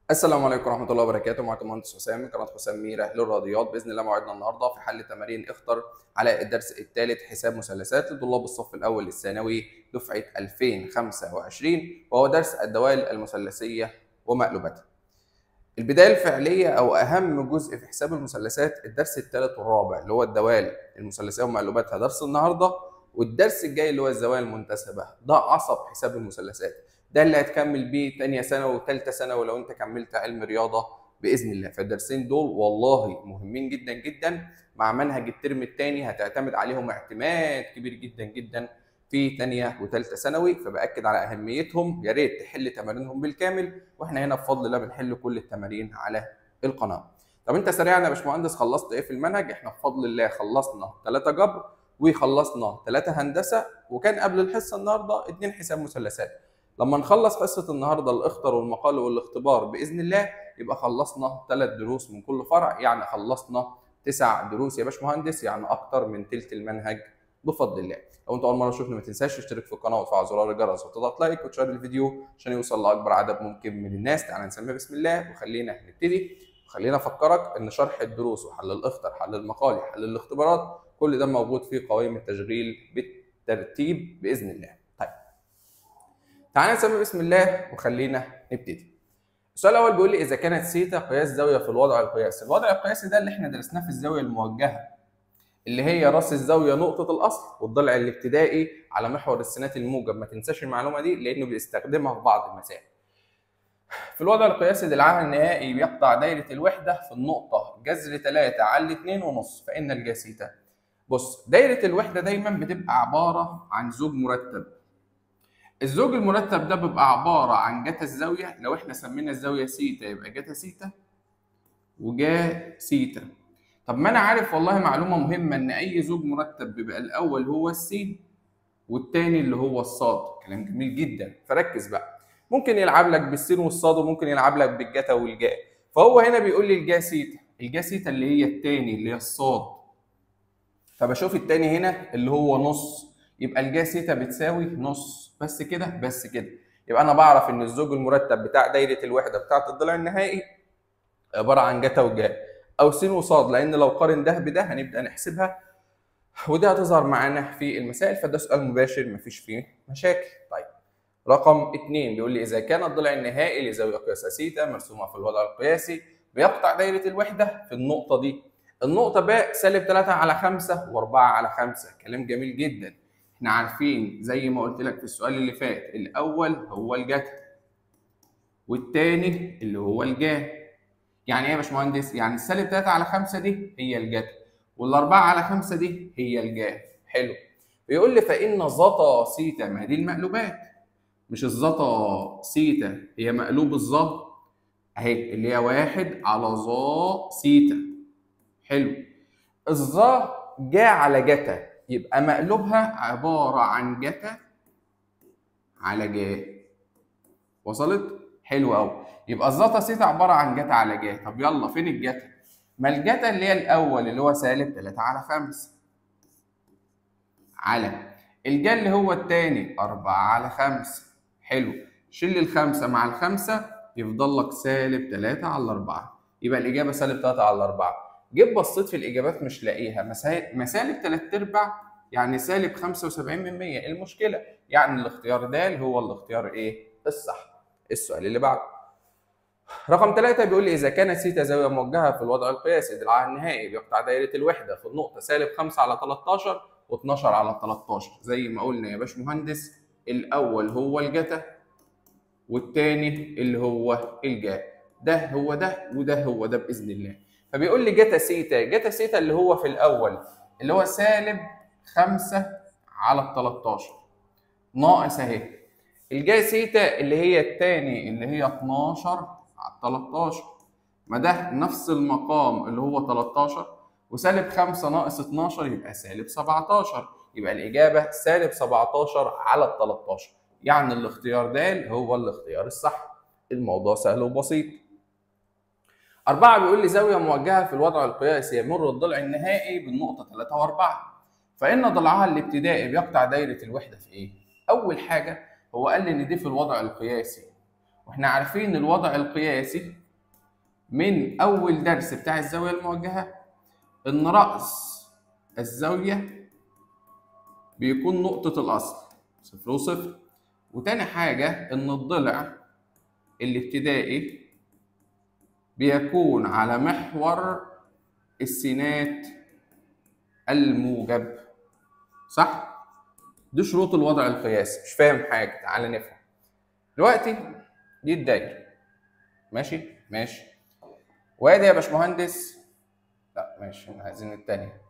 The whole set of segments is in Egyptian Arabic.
السلام عليكم ورحمة الله وبركاته معكم مهندس حسام من قناة حسام ميرة للرياضيات بإذن الله موعدنا النهاردة في حل تمارين اختر على الدرس الثالث حساب مثلثات لطلاب الصف الأول الثانوي دفعة 2025 وهو درس الدوال المثلثية ومقلوباتها. البداية الفعلية أو أهم جزء في حساب المثلثات الدرس الثالث والرابع اللي هو الدوال المثلثية ومقلوباتها درس النهاردة والدرس الجاي اللي هو الزوايا المنتسبة ده عصب حساب المثلثات. ده اللي هتكمل بيه تانية ثانوي وتالتة ثانوي لو انت كملت علم رياضة بإذن الله فالدرسين دول والله مهمين جدا جدا مع منهج الترم الثاني هتعتمد عليهم اعتماد كبير جدا جدا في تانية وتالتة ثانوي فبأكد على أهميتهم يا ريت تحل تمارينهم بالكامل واحنا هنا بفضل الله بنحل كل التمارين على القناة. طب انت سريعا يا باشمهندس خلصت ايه في المنهج؟ احنا بفضل الله خلصنا ثلاثة جبر وخلصنا ثلاثة هندسة وكان قبل الحصة النهارده اثنين حساب مثلثات. لما نخلص حصه النهارده الاخطر والمقال والاختبار باذن الله يبقى خلصنا ثلاث دروس من كل فرع يعني خلصنا تسع دروس يا باشمهندس يعني اكتر من تلت المنهج بفضل الله لو انت اول مره تشوفني ما تنساش تشترك في القناه وتفعل زرار الجرس وتضغط لايك وتشير الفيديو عشان يوصل لاكبر عدد ممكن من الناس تعالى نسميها بسم الله وخلينا نبتدي وخلينا افكرك ان شرح الدروس وحل الاخطر حل المقال حل الاختبارات كل ده موجود في قوائم التشغيل بالترتيب باذن الله تعالى نسمي بسم الله وخلينا نبتدي. السؤال الاول بيقول لي اذا كانت سيتا قياس زاويه في الوضع القياسي، الوضع القياسي ده اللي احنا درسناه في الزاويه الموجهه اللي هي راس الزاويه نقطه الاصل والضلع الابتدائي على محور السينات الموجب، ما تنساش المعلومه دي لانه بيستخدمها في بعض المسائل. في الوضع القياسي للعامل النهائي بيقطع دايره الوحده في النقطه جذر 3 على 2 ونص فان الجاسيتا. بص دايره الوحده دايما بتبقى عباره عن زوج مرتب الزوج المرتب ده بيبقى عبارة عن جتا الزاوية لو احنا سمينا الزاوية سيتا يبقى جتا سيتا وجا سيتا طب ما انا عارف والله معلومة مهمة ان اي زوج مرتب بيبقى الاول هو السين والتاني اللي هو الصاد كلام جميل جدا فركز بقى ممكن يلعب لك بالسين والصاد وممكن يلعب لك بالجتا والجا فهو هنا بيقول لي الجا سيتا الجا سيتا اللي هي التاني اللي هي الصاد فبشوف التاني هنا اللي هو نص يبقى الجا سيتا بتساوي نص بس كده بس كده يبقى انا بعرف ان الزوج المرتب بتاع دايره الوحده بتاعه الضلع النهائي عباره عن جتا وجا او س وصاد لان لو قارن ده بده هنبدا نحسبها وده هتظهر معانا في المسائل فده سؤال مباشر مفيش فيه مشاكل طيب رقم اثنين بيقول لي اذا كان الضلع النهائي لزاويه قياس سيتا مرسومه في الوضع القياسي بيقطع دايره الوحده في النقطه دي النقطه ب سالب 3 على 5 و4 على 5 كلام جميل جدا احنا عارفين زي ما قلت لك في السؤال اللي فات الاول هو الجتا والتاني اللي هو الجا يعني ايه يا باشمهندس يعني السالب 3 على 5 دي هي الجتا والاربعه على 5 دي هي الجا حلو بيقول لي فان زتا سيتا ما دي المقلوبات مش الزتا سيتا هي مقلوب الظا اهي اللي هي واحد على ظا سيتا حلو الظا جا على جتا يبقى مقلوبها عبارة عن جتا على جا وصلت؟ حلو قوي يبقى الزتا سيتا عبارة عن جتا على جا طب يلا فين الجتا؟ ما الجتا اللي هي الأول اللي هو سالب 3 على 5 على الجا اللي هو التاني 4 على 5 حلو شيل الخمسة مع الخمسة يفضل لك سالب 3 على 4 يبقى الإجابة سالب 3 على 4 جيت بصيت في الاجابات مش لاقيها مسالب 3 ارباع يعني سالب 75 من 100 المشكله يعني الاختيار د هو الاختيار ايه الصح السؤال اللي بعده رقم 3 بيقول لي اذا كانت سيتا زاويه موجهه في الوضع القياسي ضلعها النهائي بيقطع دايره الوحده في النقطه سالب 5 على 13 و12 على 13 زي ما قلنا يا باشمهندس الاول هو الجتا والتاني اللي هو الجا ده هو ده وده هو ده باذن الله فبيقول لي جتا سيتا جتا سيتا اللي هو في الاول اللي هو سالب 5 على ال 13 ناقص اهي الجا سيتا اللي هي الثاني اللي هي 12 على 13 ما ده نفس المقام اللي هو 13 وسالب 5 ناقص 12 يبقى سالب 17 يبقى الاجابه سالب 17 على ال 13 يعني الاختيار د هو الاختيار الصح الموضوع سهل وبسيط أربعة بيقول لي زاوية موجهة في الوضع القياسي يمر الضلع النهائي بالنقطة 3 و4 فإن ضلعها الابتدائي بيقطع دايرة الوحدة في إيه؟ أول حاجة هو قال لي إن دي في الوضع القياسي واحنا عارفين الوضع القياسي من اول درس بتاع الزاويه الموجهه ان راس الزاويه بيكون نقطه الاصل صفر وصفر وتاني حاجه ان الضلع الابتدائي بيكون على محور السينات الموجب صح دي شروط الوضع القياسي مش فاهم حاجه تعال نفهم دلوقتي دي الدايره ماشي ماشي وادي يا باشمهندس لا ماشي احنا عايزين التانية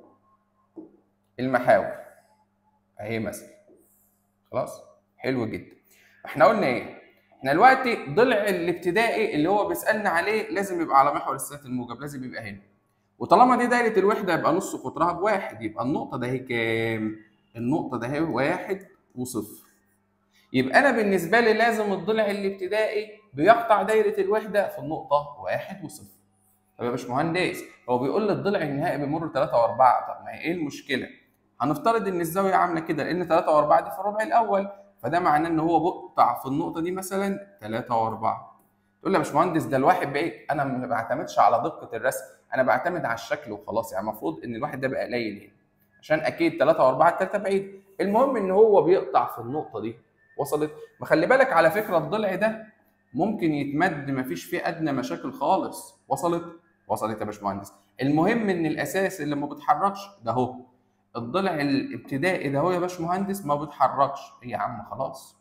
المحاور اهي مثلا خلاص حلو جدا احنا قلنا ايه احنا دلوقتي ضلع الابتدائي اللي هو بيسالنا عليه لازم يبقى على محور السات الموجب لازم يبقى هنا وطالما دي دايره الوحده يبقى نص قطرها بواحد يبقى النقطه ده هي كام النقطه ده هي واحد وصفر يبقى انا بالنسبه لي لازم الضلع الابتدائي بيقطع دايره الوحده في النقطه واحد وصفر طب يا باشمهندس هو بيقول لي الضلع النهائي بيمر 3 و4 طب ما هي ايه المشكله هنفترض ان الزاويه عامله كده لان 3 و4 دي في الربع الاول فده معناه ان هو بيقطع في النقطه دي مثلا 3 و4 تقول لي يا باشمهندس ده الواحد بعيد انا ما بعتمدش على دقه الرسم انا بعتمد على الشكل وخلاص يعني المفروض ان الواحد ده بقى قليل هنا عشان اكيد 3 و4 3 بعيد المهم ان هو بيقطع في النقطه دي وصلت ما خلي بالك على فكره الضلع ده ممكن يتمد ما فيش فيه ادنى مشاكل خالص وصلت وصلت يا باشمهندس المهم ان الاساس اللي ما بيتحركش ده اهو الضلع الابتدائي ده هو يا باشمهندس ما بيتحركش إيه يا عم خلاص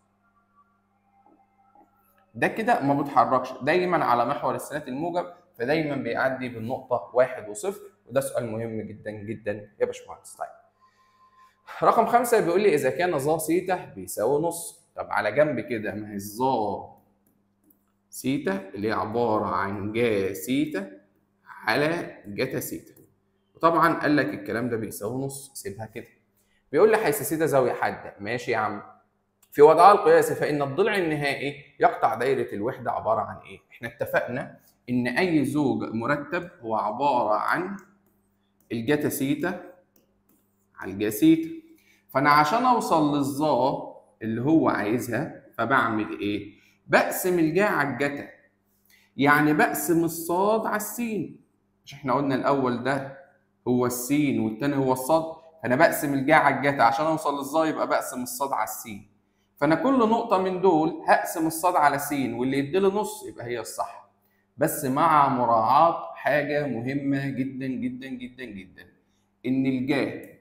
ده كده ما بيتحركش دايما على محور السنات الموجب فدايما بيعدي بالنقطه واحد وصفر وده سؤال مهم جدا جدا يا باشمهندس طيب رقم خمسة بيقول لي إذا كان ظا سيتا بيساوي نص طب على جنب كده ما هي ظا سيتا اللي هي عبارة عن جا سيتا على جتا سيتا وطبعا قال لك الكلام ده بيساوي نص سيبها كده بيقول لي حيث سيتا زاوية حادة ماشي يا عم في وضعها القياسي فإن الضلع النهائي يقطع دايرة الوحدة عبارة عن إيه؟ إحنا اتفقنا إن أي زوج مرتب هو عبارة عن الجتا سيتا على الجا سيتا فأنا عشان أوصل للظا اللي هو عايزها فبعمل إيه؟ بقسم الجا على الجتا يعني بقسم الصاد على السين مش احنا قلنا الأول ده هو السين والتاني هو الصاد فأنا بقسم الجا على الجتا عشان أوصل للظا يبقى بقسم الصاد على السين فانا كل نقطه من دول هقسم الصاد على س واللي يديلي نص يبقى هي الصح بس مع مراعاه حاجه مهمه جدا جدا جدا جدا ان الجا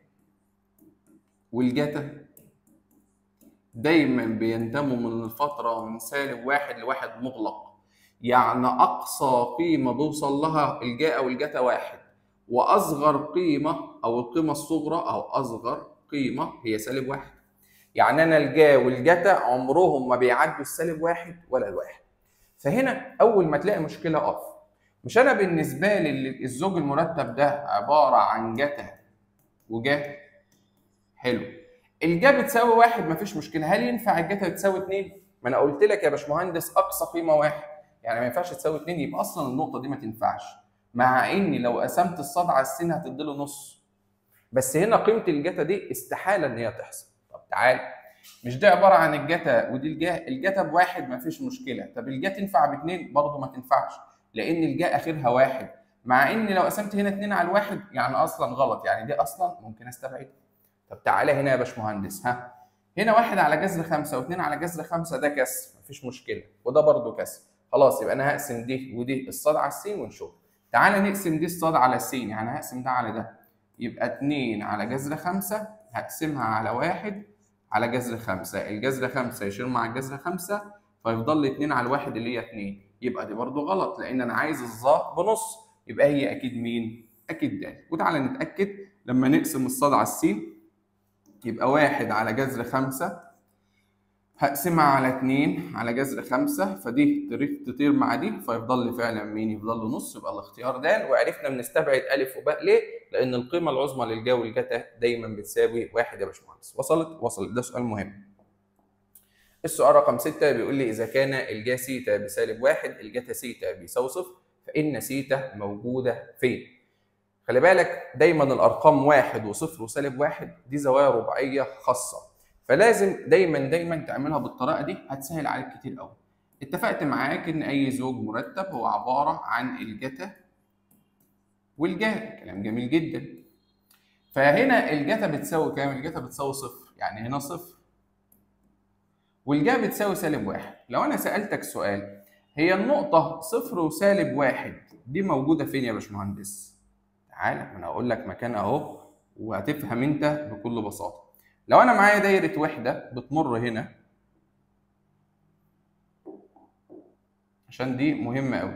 والجتا دايما بينتموا من الفتره من سالب واحد لواحد مغلق يعني اقصى قيمه بوصل لها الجا او الجتا واحد واصغر قيمه او القيمه الصغرى او اصغر قيمه هي سالب واحد يعني انا الجا والجتا عمرهم ما بيعدوا السالب واحد ولا الواحد فهنا اول ما تلاقي مشكله اقف مش انا بالنسبه لي الزوج المرتب ده عباره عن جتا وجا حلو الجا بتساوي واحد مفيش مشكله هل ينفع الجتا تساوي اتنين ما انا قلت لك يا باشمهندس اقصى قيمه واحد يعني ما ينفعش تساوي اتنين يبقى اصلا النقطه دي ما تنفعش مع اني لو قسمت الصاد على السين هتديله نص بس هنا قيمه الجتا دي استحاله ان هي تحصل طب تعال مش دي عباره عن الجتا ودي الجا الجتا بواحد ما فيش مشكله طب الجا تنفع باثنين برضه ما تنفعش لان الجا اخرها واحد مع ان لو قسمت هنا اتنين على الواحد يعني اصلا غلط يعني دي اصلا ممكن استبعدها طب تعالى هنا يا باشمهندس ها هنا واحد على جذر خمسة واثنين على جذر خمسة ده كسر مفيش مشكلة وده برضه كسر خلاص يبقى أنا هقسم دي ودي الصاد على السين ونشوف تعالى نقسم دي الصاد على السين يعني هقسم ده على ده يبقى اتنين على جذر خمسة هقسمها على واحد على جذر خمسة الجذر خمسة يشيل مع الجذر خمسة فيفضل لي اتنين على الواحد اللي هي اتنين يبقى دي برضه غلط لأن أنا عايز الظا بنص يبقى هي أكيد مين؟ أكيد د وتعالى نتأكد لما نقسم الصاد على السين يبقى واحد على جذر خمسة هقسمها على اتنين على جذر خمسة فدي تريف تطير مع دي فيفضل لي فعلا مين يفضل له نص يبقى الاختيار د وعرفنا بنستبعد ألف وباء ليه؟ لأن القيمة العظمى للجا والجتا دايما بتساوي واحد يا باشمهندس وصلت؟ وصلت ده سؤال مهم. السؤال رقم ستة بيقول لي إذا كان الجا سيتا بسالب واحد الجتا سيتا بيساوي صفر فإن سيتا موجودة فين؟ خلي بالك دايما الأرقام واحد وصفر وسالب واحد دي زوايا رباعية خاصة فلازم دايما دايما تعملها بالطريقه دي هتسهل عليك كتير قوي اتفقت معاك ان اي زوج مرتب هو عباره عن الجتا والجا كلام جميل جدا فهنا الجتا بتساوي كام الجتا بتساوي صفر يعني هنا صفر والجا بتساوي سالب واحد لو انا سالتك سؤال هي النقطه صفر وسالب واحد دي موجوده فين يا باشمهندس تعالى ما انا هقول لك مكان اهو وهتفهم انت بكل بساطه لو انا معايا دايره وحده بتمر هنا عشان دي مهمه قوي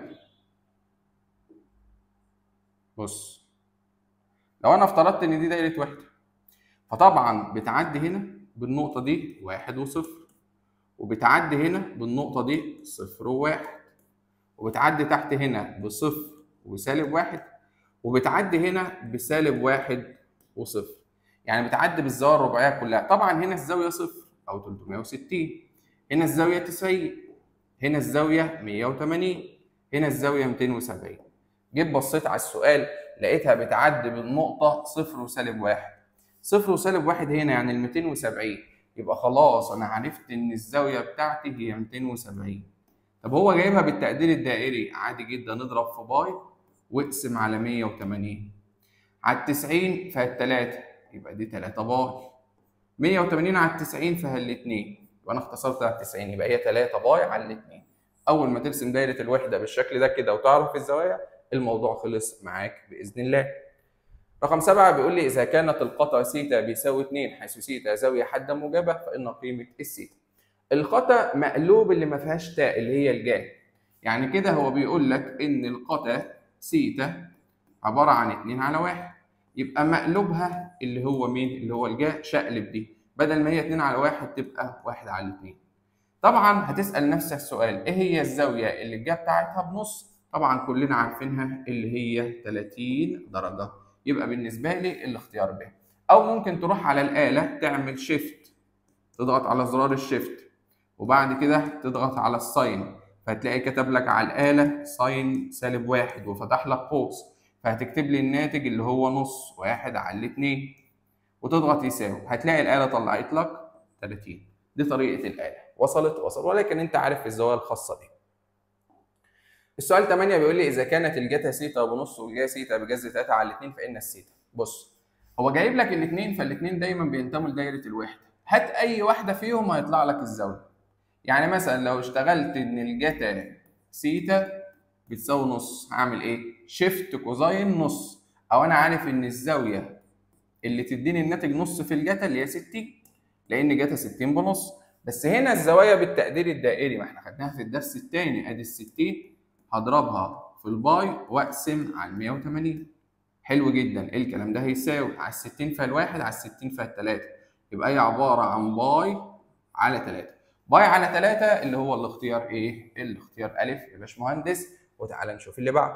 بص لو انا افترضت ان دي دايره وحده فطبعا بتعدي هنا بالنقطه دي واحد وصفر وبتعدي هنا بالنقطه دي صفر وواحد وبتعدي تحت هنا بصفر وسالب واحد وبتعدي هنا بسالب واحد وصفر يعني بتعدي بالزاويه الرباعيه كلها طبعا هنا الزاويه صفر او 360 هنا الزاويه 90 هنا الزاويه 180 هنا الزاويه 270 جيت بصيت على السؤال لقيتها بتعدي بالنقطه صفر وسالب واحد صفر وسالب واحد هنا يعني ال 270 يبقى خلاص انا عرفت ان الزاويه بتاعتي هي 270 طب هو جايبها بالتقدير الدائري عادي جدا نضرب في باي واقسم على 180 على ال 90 فيها 3 يبقى دي 3 باي 180 على ال 90 فيها الاثنين يبقى انا اختصرت على ال 90 يبقى هي 3 باي على الاثنين اول ما ترسم دايره الوحده بالشكل ده كده وتعرف الزوايا الموضوع خلص معاك باذن الله رقم سبعة بيقول لي إذا كانت القطع سيتا بيساوي 2 حيث سيتا زاوية حادة موجبة فإن قيمة السيتا. القطع مقلوب اللي ما فيهاش تاء اللي هي الجا. يعني كده هو بيقول لك إن القطع سيتا عبارة عن 2 على 1 يبقى مقلوبها اللي هو مين؟ اللي هو الجا شقلب دي بدل ما هي 2 على 1 تبقى 1 على 2. طبعا هتسأل نفسك سؤال إيه هي الزاوية اللي الجا بتاعتها بنص؟ طبعا كلنا عارفينها اللي هي 30 درجة. يبقى بالنسبه لي الاختيار ب او ممكن تروح على الاله تعمل شيفت تضغط على زرار الشيفت وبعد كده تضغط على الساين فهتلاقي كتب لك على الاله ساين سالب واحد وفتح لك قوس فهتكتب لي الناتج اللي هو نص واحد على الاتنين وتضغط يساوي هتلاقي الاله طلعت لك 30 دي طريقه الاله وصلت وصل ولكن انت عارف الزوايا الخاصه دي السؤال 8 بيقول لي اذا كانت الجتا سيتا بنص والجا سيتا بجذر 3 على 2 فان السيتا بص هو جايب لك الاثنين فالاثنين دايما بينتموا لدايره الوحده هات اي واحده فيهم هيطلع لك الزاويه يعني مثلا لو اشتغلت ان الجتا سيتا بتساوي نص هعمل ايه شيفت كوزاين نص او انا عارف ان الزاويه اللي تديني الناتج نص في الجتا اللي هي 60 لان جتا 60 بنص بس هنا الزوايا بالتقدير الدائري ما احنا خدناها في الدرس الثاني ادي ال 60 هضربها في الباي واقسم على 180 حلو جدا ايه الكلام ده هيساوي على ال 60 فيها الواحد على ال 60 فيها الثلاثه يبقى هي عباره عن باي على 3 باي على 3 اللي هو الاختيار ايه؟ الاختيار الف يا باشمهندس وتعالى نشوف اللي بعده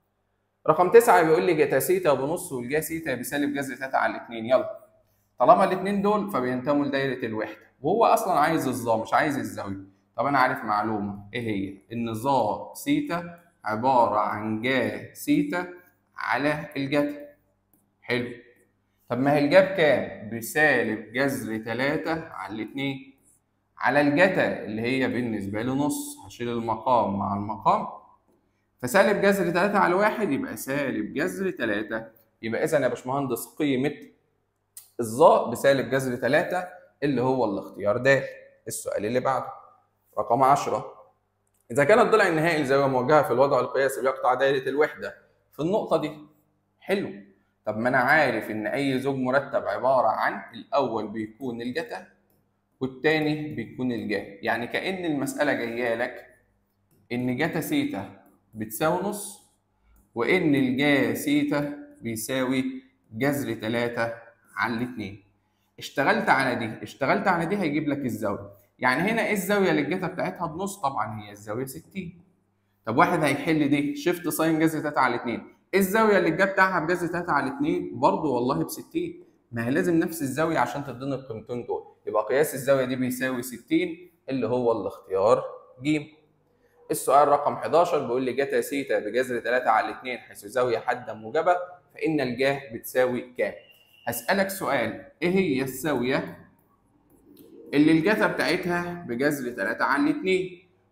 رقم 9 بيقول لي جتا سيتا بنص والجا سيتا بسالب جذر 3 على 2 يلا طالما الاثنين دول فبينتموا لدايره الوحده وهو اصلا عايز الظا مش عايز الزاويه طب انا عارف معلومه ايه هي ان ظا سيتا عباره عن جا سيتا على الجتا حلو طب ما هي الجا بكام بسالب جذر 3 على 2 على الجتا اللي هي بالنسبه لي نص هشيل المقام مع المقام فسالب جذر 3 على 1 يبقى سالب جذر 3 يبقى اذا يا باشمهندس قيمه الظا بسالب جذر 3 اللي هو الاختيار د السؤال اللي بعده رقم 10 إذا كان الضلع النهائي لزاوية موجهة في الوضع القياسي بيقطع دائرة الوحدة في النقطة دي حلو طب ما أنا عارف إن أي زوج مرتب عبارة عن الأول بيكون الجتا والتاني بيكون الجا يعني كأن المسألة جاية لك إن جتا سيتا بتساوي نص وإن الجا سيتا بيساوي جذر 3 على الاتنين اشتغلت على دي اشتغلت على دي هيجيب لك الزاوية يعني هنا ايه الزاويه اللي الجتا بتاعتها بنص طبعا هي الزاويه 60 طب واحد هيحل دي شيفت ساين جذر 3 على 2 ايه الزاويه اللي الجا بتاعها بجذر 3 على 2 برضه والله ب 60 ما هي لازم نفس الزاويه عشان تديني القيمتين دول يبقى قياس الزاويه دي بيساوي 60 اللي هو الاختيار ج السؤال رقم 11 بيقول لي جتا سيتا بجذر 3 على 2 حيث زاويه حاده موجبه فان الجاه بتساوي كام هسالك سؤال ايه هي الزاويه اللي الجتا بتاعتها بجذر 3 على 2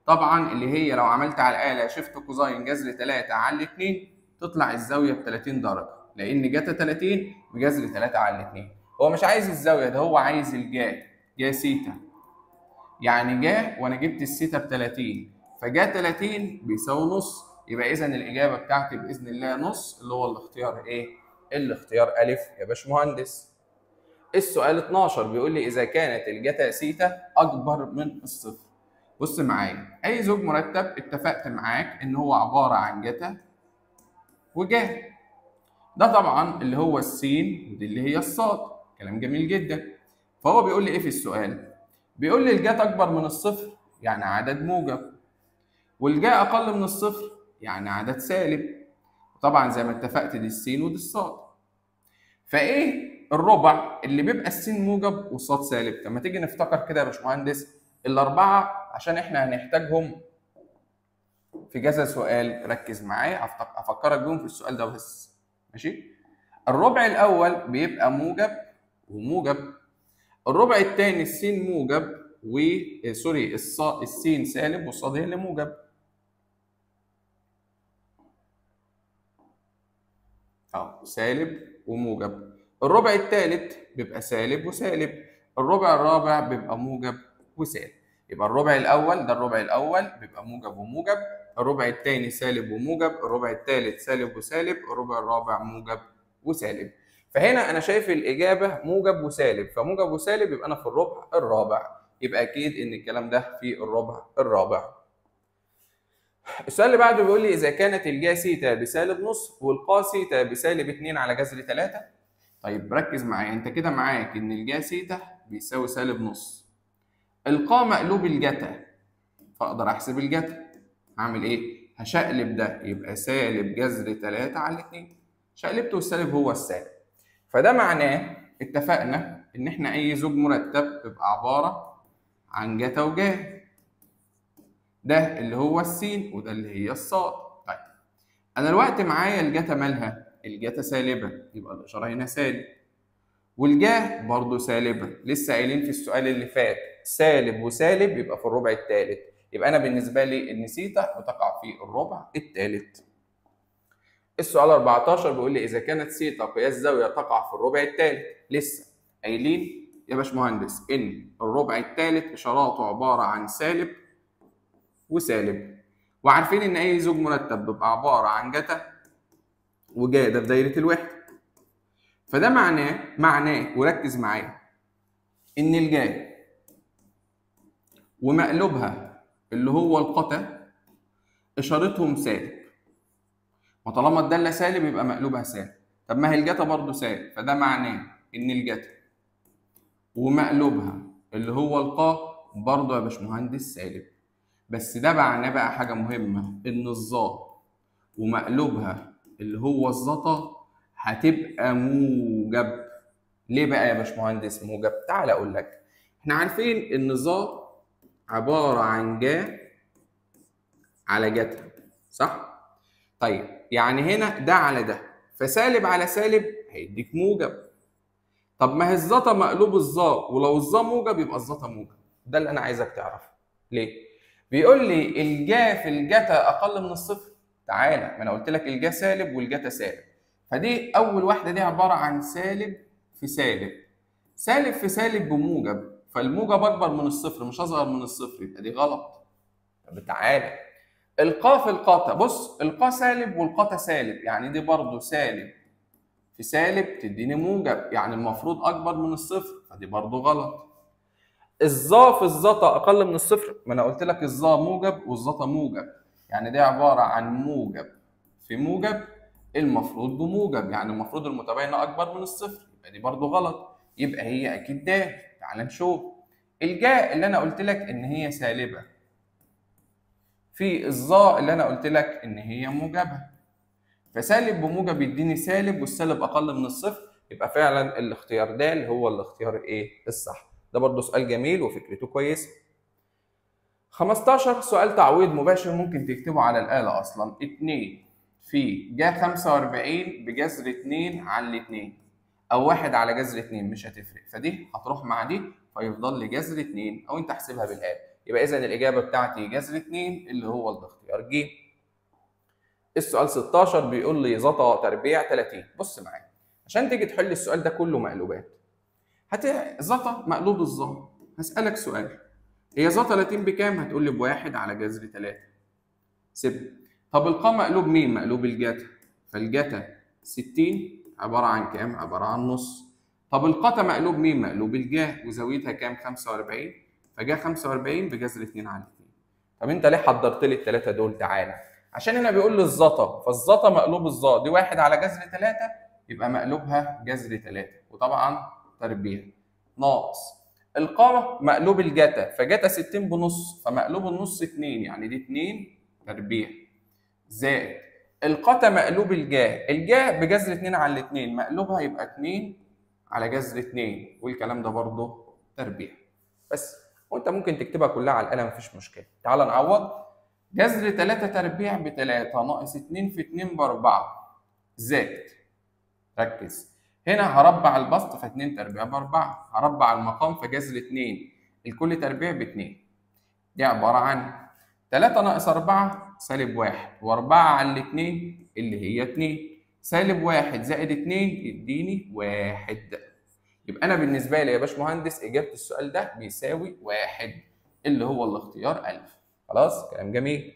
طبعا اللي هي لو عملت على الاله شيفت كوزاين جذر 3 على 2 تطلع الزاويه ب 30 درجه لان جتا 30 بجذر 3 على 2 هو مش عايز الزاويه ده هو عايز الجا جا سيتا يعني جا وانا جبت السيتا ب 30 فجا 30 بيساوي نص يبقى اذا الاجابه بتاعتي باذن الله نص اللي هو الاختيار ايه؟ الاختيار الف يا باشمهندس. السؤال 12 بيقول لي اذا كانت الجتا سيتا اكبر من الصفر. بص معايا اي زوج مرتب اتفقت معاك ان هو عباره عن جتا وجا. ده طبعا اللي هو السين ودي اللي هي الصاد كلام جميل جدا. فهو بيقول لي ايه في السؤال؟ بيقول لي الجات اكبر من الصفر يعني عدد موجب والجاء اقل من الصفر يعني عدد سالب طبعا زي ما اتفقت دي السين ودي الصاد فايه الربع اللي بيبقى السين موجب والصاد سالب طب ما تيجي نفتكر كده يا باشمهندس الاربعه عشان احنا هنحتاجهم في كذا سؤال ركز معايا افكرك بيهم في السؤال ده بس ماشي الربع الاول بيبقى موجب وموجب الربع الثاني السين موجب و سوري الص... السين سالب والصاد هي اللي موجب اه سالب وموجب الربع الثالث بيبقى سالب وسالب الربع الرابع بيبقى موجب وسالب يبقى الربع الاول ده الربع الاول بيبقى موجب وموجب الربع الثاني سالب وموجب الربع الثالث سالب وسالب الربع الرابع موجب وسالب فهنا انا شايف الاجابه موجب وسالب فموجب وسالب يبقى انا في الربع الرابع يبقى اكيد ان الكلام ده في الربع الرابع السؤال اللي بعده بيقول لي اذا كانت الجا سيتا بسالب نص والقا سيتا بسالب 2 على جذر 3 طيب ركز معايا انت كده معاك ان الجا سيتا بيساوي سالب نص القا مقلوب الجتا فاقدر احسب الجتا هعمل ايه هشقلب ده يبقى سالب جذر 3 على 2 شقلبته والسالب هو السالب فده معناه اتفقنا ان احنا اي زوج مرتب بيبقى عباره عن جتا وجا ده اللي هو السين وده اللي هي الصاد طيب انا الوقت معايا الجتا مالها الجتا سالبه يبقى الاشاره هنا سالب والجا برضه سالبه لسه قايلين في السؤال اللي فات سالب وسالب يبقى في الربع الثالث يبقى انا بالنسبه لي ان سيتا بتقع في الربع الثالث السؤال 14 بيقول لي اذا كانت سيتا قياس زاويه تقع في الربع الثالث لسه قايلين يا باشمهندس ان الربع الثالث اشاراته عباره عن سالب وسالب وعارفين ان اي زوج مرتب بيبقى عباره عن جتا وجا ده في دايره الوحده فده معناه معناه وركز معايا ان الجا ومقلوبها اللي هو القتا اشارتهم سالب وطالما الداله سالب يبقى مقلوبها سالب طب ما هي الجتا برضه سالب فده معناه ان الجتا ومقلوبها اللي هو القا برضه يا باشمهندس سالب بس ده معناه بقى حاجه مهمه ان الظا ومقلوبها اللي هو الزتا هتبقى موجب ليه بقى يا باشمهندس موجب تعال اقول لك احنا عارفين ان ظا عباره عن جا على جتا صح طيب يعني هنا ده على ده فسالب على سالب هيديك موجب طب ما هي الزتا مقلوب الظا ولو الظا موجب يبقى الزتا موجب ده اللي انا عايزك تعرفه ليه بيقول لي الجا في الجتا اقل من الصفر تعالى ما انا قلت لك الجا سالب والجتا سالب فدي اول واحده دي عباره عن سالب في سالب سالب في سالب بموجب فالموجب اكبر من الصفر مش اصغر من الصفر يبقى دي غلط طب تعالى القا في القاتا بص القا سالب والقاتا سالب يعني دي برضو سالب في سالب تديني موجب يعني المفروض اكبر من الصفر فدي برضو غلط الظا في الزتا اقل من الصفر ما انا قلت لك الظا موجب والزتا موجب يعني دي عباره عن موجب في موجب المفروض بموجب يعني المفروض المتباينه اكبر من الصفر يبقى دي برضو غلط يبقى هي اكيد ده تعال نشوف الجاء اللي انا قلت لك ان هي سالبه في الظا اللي انا قلت لك ان هي موجبه فسالب بموجب يديني سالب والسالب اقل من الصفر يبقى فعلا الاختيار د اللي هو الاختيار الايه الصح ده برضه سؤال جميل وفكرته كويسه 15 سؤال تعويض مباشر ممكن تكتبه على الآلة أصلا 2 في جا 45 بجذر 2 على 2 أو 1 على جذر 2 مش هتفرق فدي هتروح مع دي فيفضل لي جذر 2 أو أنت احسبها بالآلة يبقى اذا الاجابه بتاعتي جذر 2 اللي هو الاختيار ج السؤال 16 بيقول لي زتا تربيع 30 بص معايا عشان تيجي تحل السؤال ده كله مقلوبات هت زتا مقلوب الظا هسألك سؤال هي زتا 30 بكام؟ هتقول لي بواحد على جذر 3 سيب طب القا مقلوب مين؟ مقلوب الجتا فالجتا 60 عبارة عن كام؟ عبارة عن نص طب القتا مقلوب مين؟ مقلوب الجا وزاويتها كام؟ 45 فجا 45 بجذر 2 على 2 طب انت ليه حضرت لي الثلاثة دول؟ تعالى عشان هنا بيقول لي الزتا فالزتا مقلوب الظا دي واحد على جذر 3 يبقى مقلوبها جذر 3 وطبعا تربيع ناقص القامة مقلوب الجتا فجتا 60 بنص فمقلوب النص 2 يعني دي 2 تربيع زائد القتا مقلوب الجا الجا بجذر 2 على 2 مقلوبها يبقى 2 على جذر 2 والكلام ده برضه تربيع بس وانت ممكن تكتبها كلها على القلم مفيش مشكله تعال نعوض جذر 3 تربيع ب 3 ناقص 2 في 2 ب 4 زائد ركز هنا هربع البسط ف 2 تربيع ب 4 هربع المقام فجذر 2 الكل تربيع ب 2 دي عباره عن 3 ناقص 4 سالب 1 و4 على 2 اللي هي 2 سالب 1 زائد 2 يديني 1 يبقى انا بالنسبه لي يا باشمهندس اجابه السؤال ده بيساوي 1 اللي هو الاختيار 1000 خلاص كلام جميل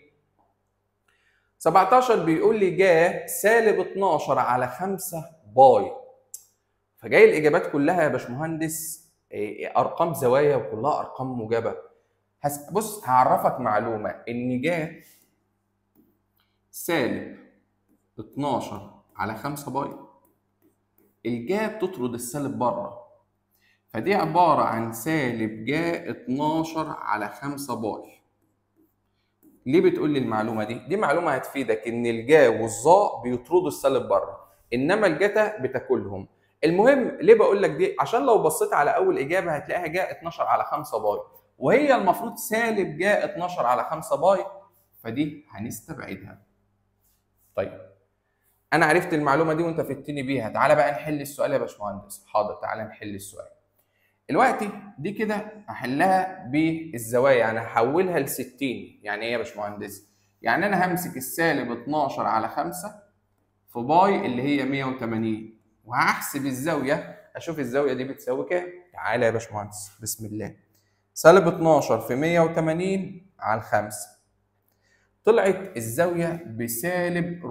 17 بيقول لي جاء سالب 12 على 5 باي فجاي الاجابات كلها يا باشمهندس ارقام زوايا وكلها ارقام موجبه بص هعرفك معلومه ان جاء سالب 12 على 5 باي الجا بتطرد السالب بره فدي عباره عن سالب جا 12 على 5 باي ليه بتقول لي المعلومه دي دي معلومه هتفيدك ان الجا والظا بيطردوا السالب بره انما الجتا بتاكلهم المهم ليه بقول لك دي عشان لو بصيت على اول اجابه هتلاقيها جاء 12 على 5 باي وهي المفروض سالب جاء 12 على 5 باي فدي هنستبعدها طيب انا عرفت المعلومه دي وانت فدتني بيها تعالى بقى نحل السؤال يا باشمهندس حاضر تعالى نحل السؤال دلوقتي دي كده هحلها بالزوايا يعني هحولها ل 60 يعني ايه يا باشمهندس يعني انا همسك السالب 12 على 5 في باي اللي هي 180 وهحسب الزاويه اشوف الزاويه دي بتساوي كام تعالى يا باشمهندس بسم الله سالب 12 في 180 على 5 طلعت الزاويه بسالب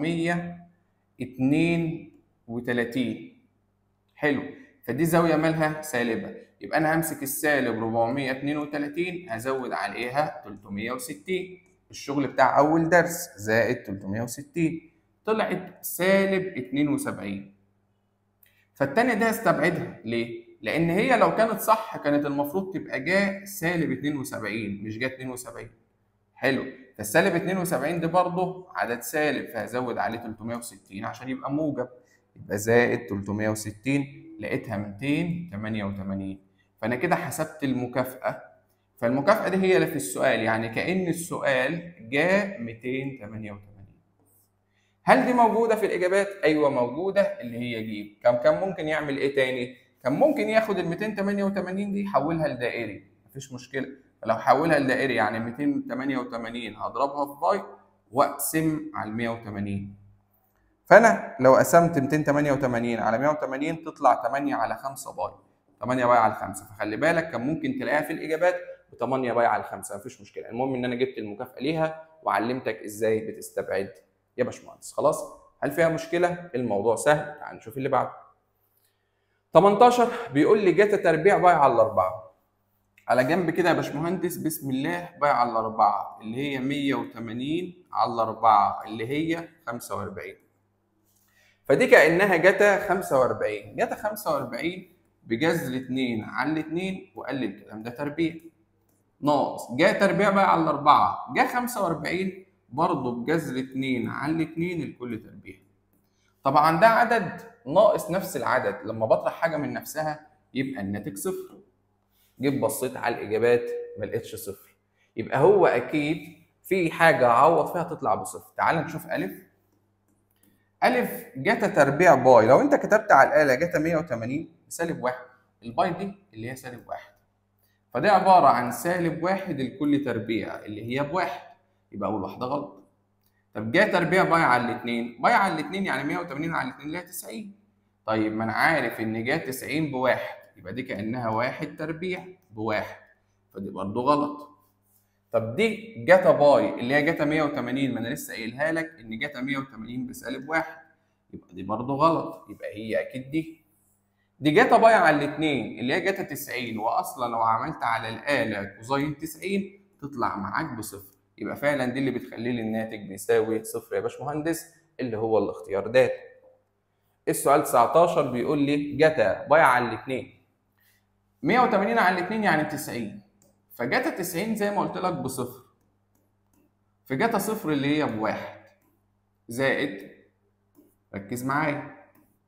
432 حلو فدي زاويه مالها سالبه يبقى انا همسك السالب 432 هزود عليها 360 الشغل بتاع اول درس زائد 360 طلعت سالب 72 فالتانية دي هستبعدها ليه؟ لأن هي لو كانت صح كانت المفروض تبقى جا سالب 72 مش جا 72 حلو فالسالب 72 دي برضه عدد سالب فهزود عليه 360 عشان يبقى موجب يبقى زائد 360 لقيتها 288 فأنا كده حسبت المكافأة فالمكافأة دي هي اللي في السؤال يعني كأن السؤال جا 288 هل دي موجودة في الإجابات؟ أيوه موجودة اللي هي جيب كم كان ممكن يعمل إيه تاني؟ كان ممكن ياخد ال 288 دي يحولها لدائري مفيش مشكلة فلو حولها لدائري يعني 288 هضربها في باي واقسم على 180 فانا لو قسمت 288 على 180 تطلع 8 على 5 باي 8 باي على 5 فخلي بالك كان ممكن تلاقيها في الاجابات ب 8 باي على 5 مفيش مشكله المهم ان انا جبت المكافاه ليها وعلمتك ازاي بتستبعد يا باشمهندس خلاص هل فيها مشكله الموضوع سهل تعال نشوف اللي بعده 18 بيقول لي جت تربيع باي على الاربعه على جنب كده يا باشمهندس بسم الله باي على الاربعه اللي هي 180 على الاربعه اللي هي 45 فدي كانها جتا 45 جتا 45 بجذر 2 على 2 وقال لي الكلام ده تربيع ناقص جا تربيع بقى على الاربعه جا 45 برضه بجذر 2 على 2 الكل تربيع طبعا ده عدد ناقص نفس العدد لما بطرح حاجه من نفسها يبقى الناتج صفر جيت بصيت على الاجابات ما لقيتش صفر يبقى هو اكيد في حاجه اعوض فيها تطلع بصفر تعال نشوف الف الف جتا تربيع باي لو انت كتبت على الاله جتا 180 بسالب واحد الباي دي اللي هي سالب واحد فده عبارة عن سالب واحد لكل تربيع اللي هي بواحد يبقى أول واحدة غلط طب جاء تربيع باي على الاتنين باي على الاتنين يعني 180 على الاتنين اللي هي 90 طيب ما أنا عارف إن جاء 90 بواحد يبقى دي كأنها واحد تربيع بواحد فدي برضه غلط طب دي جاتا باي اللي هي جاتا 180 ما انا لسه قايلها لك ان جاتا 180 بسالب واحد يبقى دي برضه غلط يبقى هي اكيد دي دي جاتا باي على الاثنين اللي هي جاتا 90 واصلا لو عملت على الاله كوزين 90 تطلع معاك بصفر يبقى فعلا دي اللي بتخلي لي الناتج بيساوي صفر يا باشمهندس اللي هو الاختيار د السؤال 19 بيقول لي جاتا باي على الاثنين 180 على الاثنين يعني 90 فجاتا 90 زي ما قلت لك بصفر في جاتا صفر اللي هي بواحد زائد ركز معايا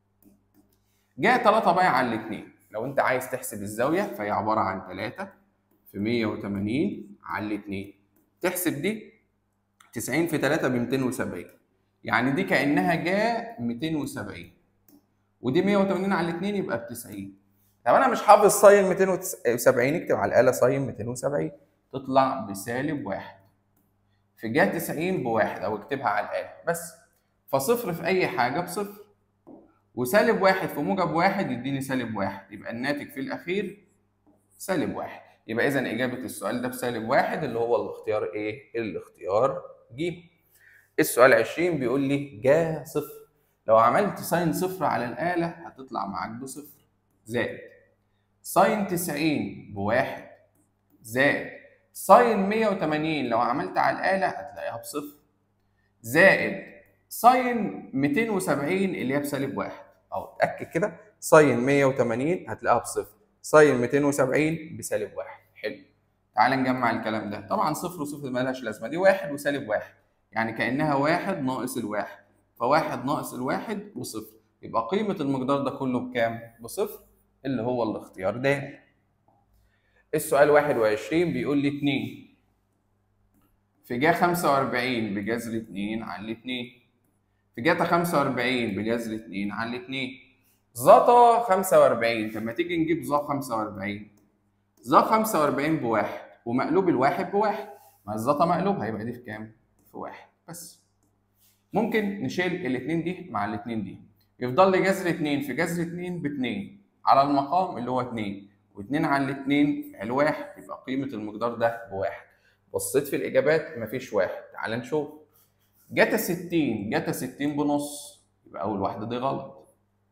جاء 3 باي على الاثنين لو انت عايز تحسب الزاويه فهي عباره عن 3 في 180 على الاثنين تحسب دي 90 في 3 ب 270 يعني دي كانها جاء 270 ودي 180 على الاثنين يبقى ب 90 طب انا مش حافظ ساين 270 اكتب على الاله ساين 270 تطلع بسالب واحد في جهه 90 بواحد او اكتبها على الاله بس فصفر في اي حاجه بصفر وسالب واحد في موجب واحد يديني سالب واحد يبقى الناتج في الاخير سالب واحد يبقى اذا اجابه السؤال ده بسالب واحد اللي هو الاختيار ايه؟ الاختيار ج. السؤال 20 بيقول لي جا صفر لو عملت ساين صفر على الاله هتطلع معاك بصفر زائد ساين 90 بواحد زائد ساين 180 لو عملت على الآلة هتلاقيها بصفر زائد ساين 270 اللي هي بسالب واحد أو اتأكد كده ساين 180 هتلاقيها بصفر ساين 270 بسالب واحد حلو تعال نجمع الكلام ده طبعا صفر وصفر مالهاش لازمة دي واحد وسالب واحد يعني كأنها واحد ناقص الواحد فواحد ناقص الواحد بصفر يبقى قيمة المقدار ده كله بكام؟ بصفر اللي هو الاختيار ده السؤال 21 بيقول لي 2 في جا 45 بجذر 2 على 2 في جاتا 45 بجذر 2 على 2 زاتا 45 طب ما تيجي نجيب زا 45 زا 45 بواحد ومقلوب الواحد بواحد ما الزاتا مقلوب هيبقى دي في كام؟ في واحد بس ممكن نشيل الاثنين دي مع الاثنين دي يفضل لي جذر 2 في جذر 2 ب 2 على المقام اللي هو 2 و2 على الاثنين على واحد يبقى قيمة المقدار ده بواحد بصيت في الإجابات مفيش واحد تعال نشوف جاتا 60 جاتا 60 بنص يبقى أول واحدة دي غلط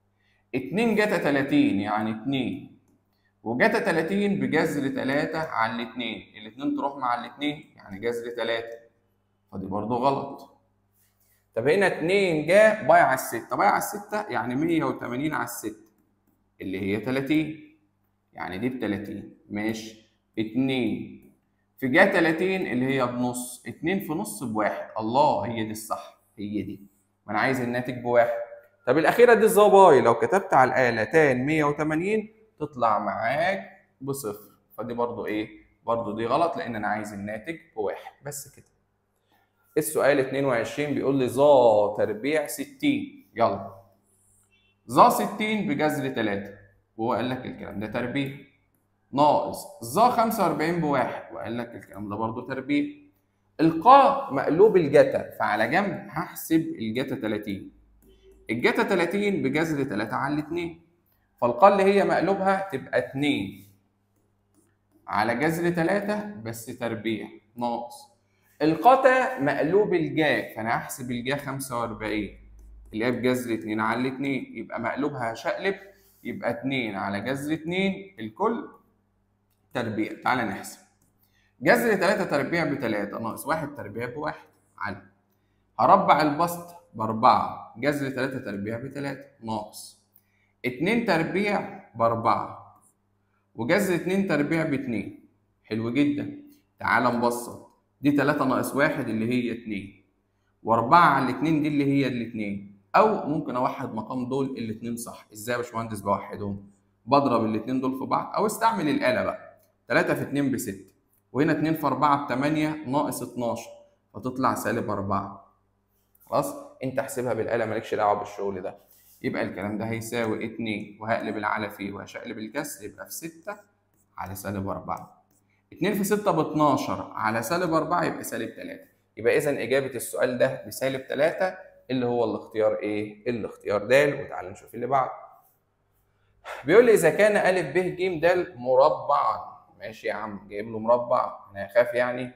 2 جاتا 30 يعني 2 وجاتا 30 بجذر 3 على الاثنين الاثنين تروح مع الاثنين يعني جذر 3 فدي برضه غلط طب هنا 2 جا بايع على الستة بايع على الستة يعني 180 على الستة اللي هي 30 يعني دي ب 30 ماشي 2 في جا 30 اللي هي بنص 2 في نص بواحد الله هي دي الصح هي دي ما انا عايز الناتج بواحد طب الاخيره دي الظباي لو كتبت على الاله تان 180 تطلع معاك بصفر فدي برضو ايه برضو دي غلط لان انا عايز الناتج بواحد بس كده السؤال 22 بيقول لي ظا تربيع 60 يلا ظا 60 بجذر 3 وهو قال لك الكلام ده تربيع ناقص ظا 45 بواحد وقال لك الكلام ده برضه تربيع القاء مقلوب الجتا فعلى جنب هحسب الجتا 30 الجتا 30 بجذر 3 على 2 فالقاء اللي هي مقلوبها تبقى 2 على جذر 3 بس تربيع ناقص القتا مقلوب الجا فانا هحسب الجا 45 اللي هي بجذر 2 على 2 يبقى مقلوبها هشقلب يبقى 2 على جذر 2 الكل تربيع تعالى نحسب جذر 3 تربيع ب 3 ناقص 1 تربيع ب 1 على هربع البسط ب 4 جذر 3 تربيع ب 3 ناقص 2 تربيع ب 4 وجذر 2 تربيع ب 2 حلو جدا تعالى نبسط دي 3 ناقص 1 اللي هي 2 و4 على 2 دي اللي هي الاثنين او ممكن اوحد مقام دول الاثنين صح ازاي يا باشمهندس بوحدهم بضرب الاثنين دول في بعض او استعمل الاله بقى 3 في 2 ب 6 وهنا 2 في 4 ب 8 ناقص 12 فتطلع سالب 4 خلاص انت احسبها بالاله مالكش دعوه بالشغل ده يبقى الكلام ده هيساوي 2 وهقلب العلى فيه وهشقلب الكسر يبقى في 6 على سالب 4 2 في 6 ب 12 على سالب 4 يبقى سالب 3 يبقى اذا اجابه السؤال ده بسالب 3 اللي هو الاختيار ايه الاختيار د وتعالى نشوف اللي بعده بيقول لي اذا كان ا ب ج د مربعا ماشي يا عم جايب له مربع انا هخاف يعني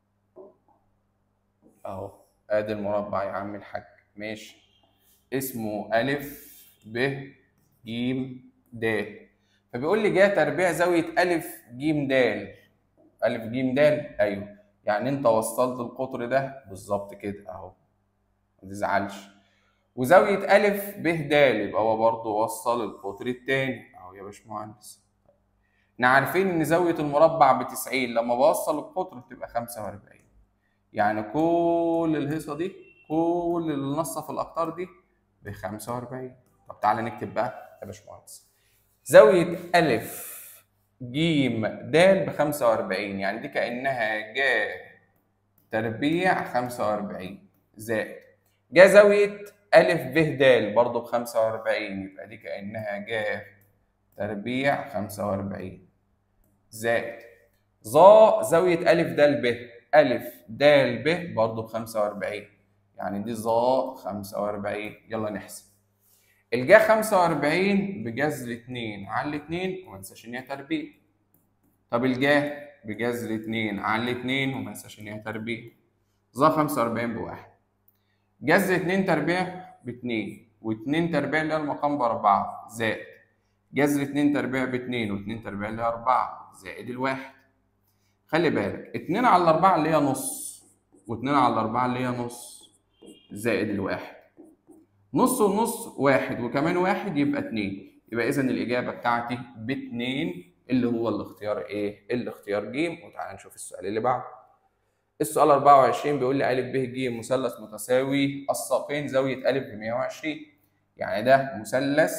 اهو ادي المربع يا عم الحاج ماشي اسمه ا ب ج د فبيقول لي جاء تربيع زاويه ا ج د ا ج د ايوه يعني انت وصلت القطر ده بالظبط كده اهو ما تزعلش وزاويه ا ب د يبقى هو برضه وصل القطر التاني اهو يا باشمهندس احنا عارفين ان زاويه المربع ب 90 لما بوصل القطر بتبقى 45 يعني كل الهيصه دي كل اللي نصه في الاقطار دي ب 45 طب تعالى نكتب بقى يا باشمهندس زاويه ا ج د ب 45 يعني دي كانها ج تربيع 45 زائد جا زاويه ا ب د برضه ب 45 يبقى دي كانها ج تربيع 45 زائد ظا زاويه ا د ب ا د ب برضه ب 45 يعني دي ظا 45 يلا نحسب الجا 45 بجذر 2 على 2 وما ننساش ان هي تربيع طب الجا بجذر 2 على 2 وما ننساش ان هي تربيع ظا 45 بواحد جذر 2 تربيع ب 2 و2 تربيع اللي هي المقام ب 4 زائد جذر 2 تربيع ب 2 و2 تربيع اللي هي 4 زائد الواحد خلي بالك 2 على 4 اللي هي نص و2 على 4 اللي هي نص زائد الواحد نص ونص واحد وكمان واحد يبقى اتنين يبقى اذا الاجابه بتاعتي باتنين اللي هو الاختيار ايه؟ الاختيار ج وتعالى نشوف السؤال اللي بعده. السؤال 24 بيقول لي ا ب ج مثلث متساوي الساقين زاويه ا ب 120 يعني ده مثلث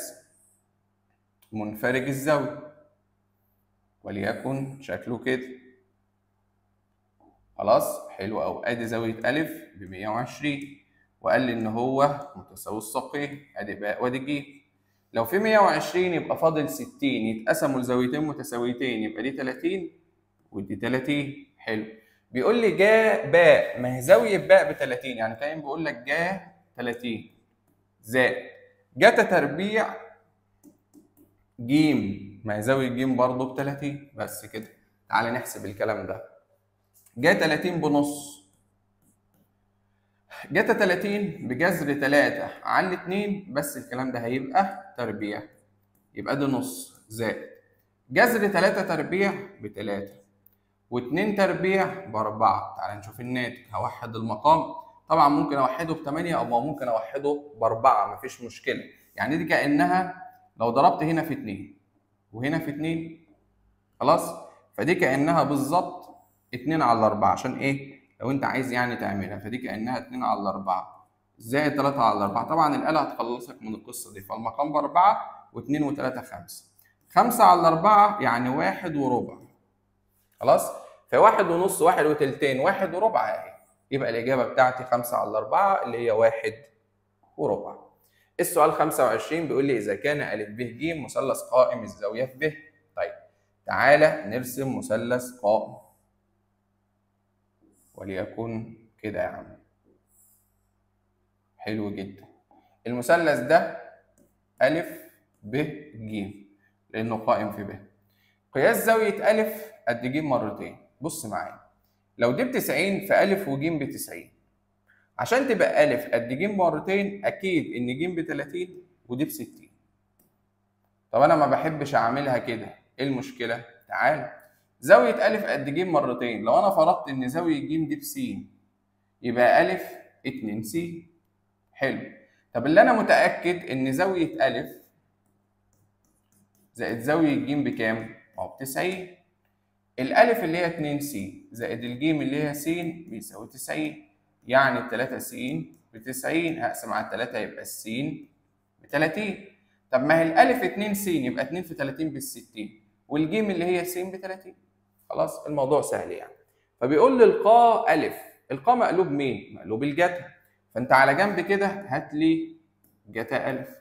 منفرج الزاويه وليكن شكله كده خلاص حلو قوي ادي زاويه ا ب 120 وقال لي ان هو متساوي الساقين ادي باء وادي ج لو في 120 يبقى فاضل 60 يتقسموا لزاويتين متساويتين يبقى دي 30 ودي 30 حلو بيقول لي جا باء ما هي زاويه باء ب 30 يعني كان بيقول لك جا 30 زائد جتا تربيع ج ما هي زاويه ج برضه ب 30 بس كده تعالى نحسب الكلام ده جا 30 بنص جتا 30 بجذر 3 على 2 بس الكلام ده هيبقى تربيع يبقى ده نص زائد جذر 3 تربيع ب 3 و2 تربيع ب 4 تعال نشوف الناتج هوحد المقام طبعا ممكن اوحده ب 8 او ممكن اوحده ب 4 مفيش مشكله يعني دي كانها لو ضربت هنا في 2 وهنا في 2 خلاص فدي كانها بالظبط 2 على 4 عشان ايه لو انت عايز يعني تعملها فدي كانها 2 على 4 زائد 3 على 4 طبعا الاله هتخلصك من القصه دي فالمقام ب 4 و2 و3 5 5 على 4 يعني واحد وربع خلاص فواحد ونص واحد وتلتين واحد وربع اهي يبقى الاجابه بتاعتي 5 على 4 اللي هي واحد وربع السؤال 25 بيقول لي اذا كان ا ب ج مثلث قائم الزاويه في ب طيب تعالى نرسم مثلث قائم وليكن كده يا عم حلو جدا المثلث ده أ ب ج لأنه قائم في ب قياس زاوية أ قد ج مرتين بص معايا لو دي ب 90 فأ وج ب 90 عشان تبقى أ قد ج مرتين أكيد إن ج ب 30 ودي ب 60 طب أنا ما بحبش أعملها كده إيه المشكلة؟ تعال زاوية أ قد ج مرتين لو أنا فرضت إن زاوية ج دي ب س يبقى أ 2 س حلو طب اللي أنا متأكد إن زاوية أ زائد زاوية ج بكام؟ ما هو ب 90 الألف اللي هي 2 س زائد الجيم اللي هي س بيساوي 90 يعني ال 3 س ب 90 هقسم على 3 يبقى الس ب 30 طب ما هي الألف 2 س يبقى 2 في 30 بال 60 والجيم اللي هي س ب 30 خلاص الموضوع سهل يعني فبيقول لي القاء ألف القاء مقلوب مين؟ مقلوب الجتا فأنت على جنب كده هات لي جتا ألف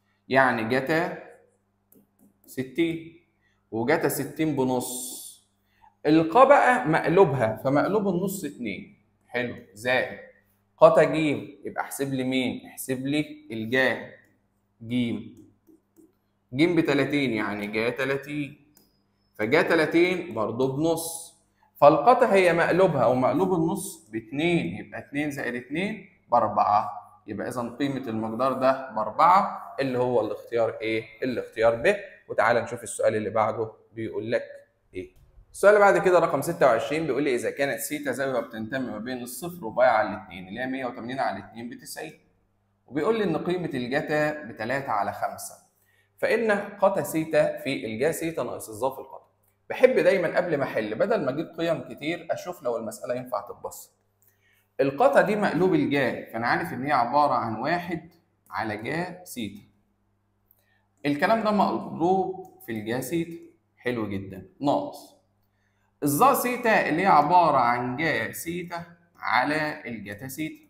يعني جتا 60 وجتا 60 بنص القا بقى مقلوبها فمقلوب النص اتنين حلو زائد قتا جيم يبقى احسب لي مين؟ احسب لي الجا جيم جيم ب 30 يعني جا 30 فجا 30 برضه بنص فالقتا هي مقلوبها او مقلوب النص ب 2 يبقى 2 زائد 2 باربعه يبقى اذا قيمه المقدار ده باربعه اللي هو الاختيار ايه؟ الاختيار ب وتعالى نشوف السؤال اللي بعده بيقول لك ايه؟ السؤال اللي بعد كده رقم 26 بيقول لي اذا كانت سيتا زاويه بتنتمي ما بين الصفر وباي على الاثنين اللي هي 180 على الاثنين ب 90 وبيقول لي ان قيمه الجتا ب 3 على 5 فان قتا سيتا في الجا سيتا ناقص الظا في القتا بحب دايما قبل ما احل بدل ما اجيب قيم كتير اشوف لو المساله ينفع تتبسط القتا دي مقلوب الجا فانا عارف ان هي عباره عن واحد على جا سيتا الكلام ده مضروب في الجا سيتا حلو جدا ناقص الظا سيتا اللي هي عباره عن جا سيتا على الجتا سيتا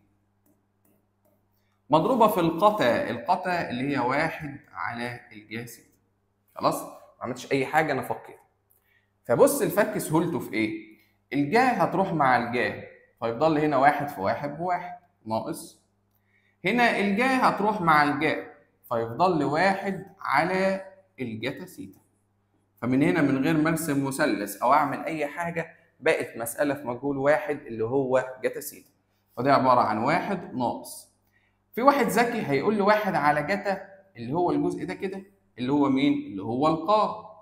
مضروبه في القتا القتا اللي هي واحد على الجا سيتا خلاص ما عملتش اي حاجه انا فكيت فبص الفك سهولته في ايه الجا هتروح مع الجا فيفضل هنا واحد في واحد بواحد ناقص هنا الجا هتروح مع الجا فيفضل لي واحد على الجتا سيتا فمن هنا من غير ما ارسم مثلث او اعمل اي حاجه بقت مساله في مجهول واحد اللي هو جتا سيتا فدي عباره عن واحد ناقص في واحد ذكي هيقول لي واحد على جتا اللي هو الجزء ده كده اللي هو مين؟ اللي هو القا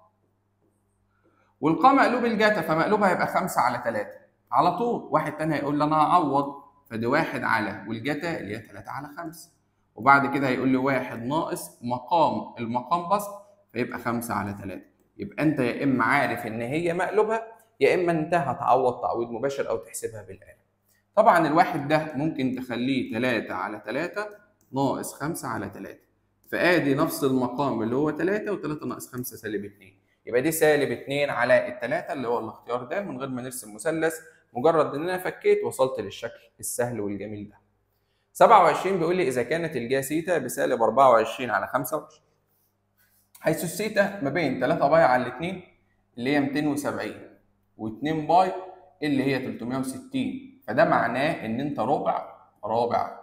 والقا مقلوب الجتا فمقلوبها هيبقى خمسة على تلاتة على طول واحد تاني هيقول لي انا هعوض فدي واحد على والجتا اللي هي تلاتة على خمسة وبعد كده هيقول لي واحد ناقص مقام المقام بسط فيبقى خمسة على تلاتة يبقى انت يا اما عارف ان هي مقلوبها يا اما انت هتعوض تعويض مباشر او تحسبها بالاله طبعا الواحد ده ممكن تخليه 3 على 3 ناقص 5 على 3 فادي نفس المقام اللي هو 3 و3 ناقص 5 سالب 2 يبقى دي سالب 2 على الثلاثة اللي هو الاختيار ده من غير ما نرسم مثلث مجرد ان انا فكيت وصلت للشكل السهل والجميل ده 27 بيقول لي اذا كانت الجا سيتا بسالب 24 على 25 حيث السيتا ما بين 3 باي على الاثنين اللي هي 270 و2 باي اللي هي 360 فده معناه ان انت ربع رابع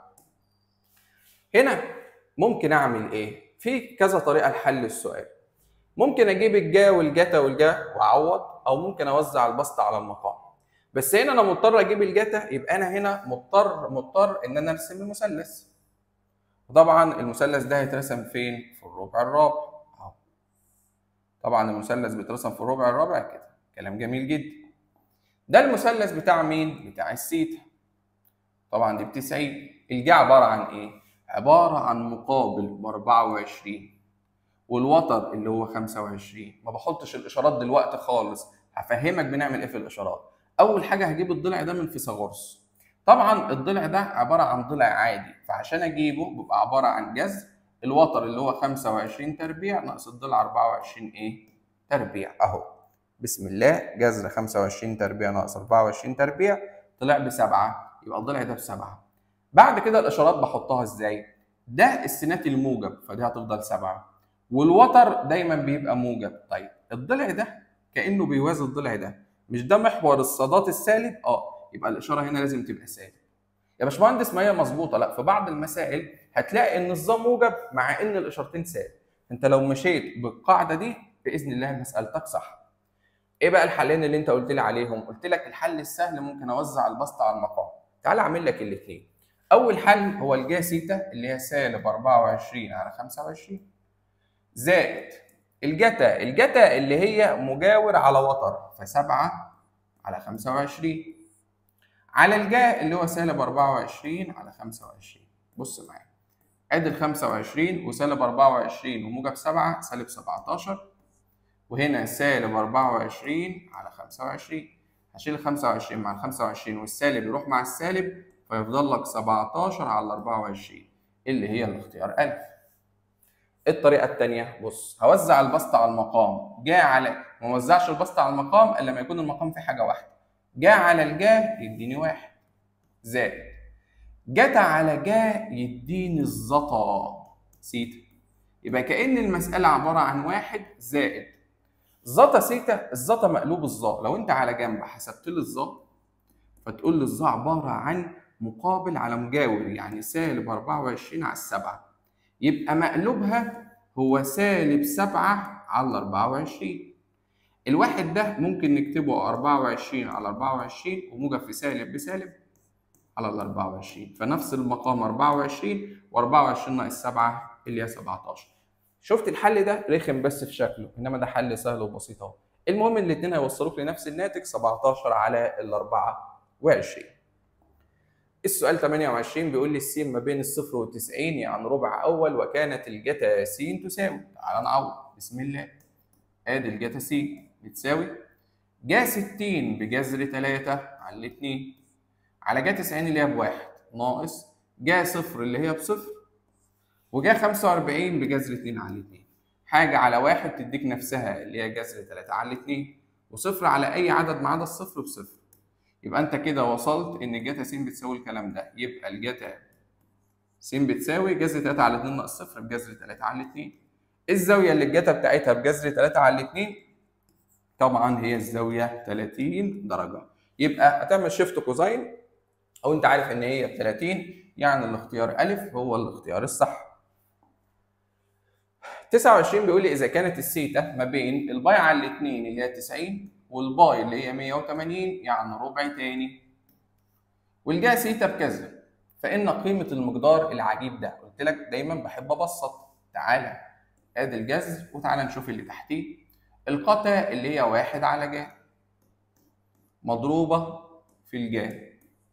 هنا ممكن اعمل ايه في كذا طريقه لحل السؤال ممكن اجيب الجا والجتا والجا واعوض او ممكن اوزع البسط على المقام بس هنا انا مضطر اجيب الجتا يبقى انا هنا مضطر مضطر ان انا ارسم المثلث وطبعا المثلث ده هيترسم فين في الربع الرابع اهو طبعا المثلث بيترسم في الربع الرابع كده كلام جميل جدا ده المثلث بتاع مين بتاع السيتا طبعا دي ب 90 الجا عباره عن ايه عباره عن مقابل ب 24 والوتر اللي هو 25 ما بحطش الاشارات دلوقتي خالص هفهمك بنعمل ايه في الاشارات اول حاجه هجيب الضلع ده من فيثاغورس طبعا الضلع ده عباره عن ضلع عادي فعشان اجيبه بيبقى عباره عن جذر الوتر اللي هو 25 تربيع ناقص الضلع 24 ايه تربيع اهو بسم الله جذر 25 تربيع ناقص 24 تربيع طلع بسبعه يبقى الضلع ده بسبعه بعد كده الاشارات بحطها ازاي ده السينات الموجب فدي هتفضل سبعه والوتر دايما بيبقى موجب طيب الضلع ده كانه بيوازي الضلع ده مش ده محور الصادات السالب اه يبقى الاشاره هنا لازم تبقى سالب يا باشمهندس ما هي مظبوطه لا في بعض المسائل هتلاقي ان الظا موجب مع ان الاشارتين سالب انت لو مشيت بالقاعده دي باذن الله مسالتك صح ايه بقى الحلين اللي انت قلت لي عليهم قلت لك الحل السهل ممكن اوزع البسط على المقام تعال اعمل لك الاثنين اول حل هو الجا سيتا اللي هي سالب 24 على 25 زائد الجتا الجتا اللي هي مجاور على وتر فسبعة على 25 على الجا اللي هو سالب 24 على 25 بص معايا ادي ال 25 وسالب 24 وموجب 7 سالب 17 وهنا سالب 24 على 25 هشيل ال 25 مع ال 25 والسالب يروح مع السالب فيفضل لك 17 على 24 اللي هي الاختيار ألف الطريقة التانية بص هوزع البسط على المقام جا على ما وزعش البسط على المقام إلا لما يكون المقام في حاجة واحدة جا على الجا يديني واحد زائد جتا على جا يديني الزطا سيتا يبقى كأن المسألة عبارة عن واحد زائد زتا سيتا الزتا مقلوب الظا لو انت على جنب حسبت لي الظا فتقول لي الظا عباره عن مقابل على مجاور يعني سالب 24 على السبعة يبقى مقلوبها هو سالب 7 على 24 الواحد ده ممكن نكتبه 24 على 24 وموجب في سالب بسالب على ال 24 فنفس المقام 24 و24 ناقص 7 اللي هي 17 شفت الحل ده رخم بس في شكله انما ده حل سهل وبسيط اهو المهم الاثنين هيوصلوك لنفس الناتج 17 على ال 24 السؤال 28 بيقول لي السين ما بين الصفر والتسعين يعني ربع أول وكانت الجتا س تساوي تعال نعوض بسم الله ادي الجتا س بتساوي جا 60 بجذر 3 على الاتنين على جا 90 اللي هي بواحد ناقص جا صفر اللي هي بصفر وجا 45 بجذر 2 على الاتنين حاجة على واحد تديك نفسها اللي هي جذر 3 على الاتنين وصفر على أي عدد ما عدا الصفر بصفر يبقى انت كده وصلت ان الجتا س بتساوي الكلام ده يبقى الجتا س بتساوي جذر 3 على 2 ناقص 0 بجذر 3 على 2 الزاويه اللي الجتا بتاعتها بجذر 3 على 2 طبعا هي الزاويه 30 درجه يبقى هتعمل شيفت كوزاين او انت عارف ان هي ب 30 يعني الاختيار الف هو الاختيار الصح 29 بيقول لي اذا كانت السيتا ما بين الباي على الاثنين اللي هي 90 والباي اللي هي 180 يعني ربع تاني والجا سيتا بكذا فإن قيمة المقدار العجيب ده قلت لك دايما بحب أبسط تعالى ادي الجذر وتعالى نشوف اللي تحتيه القتا اللي هي واحد على جا مضروبة في الجا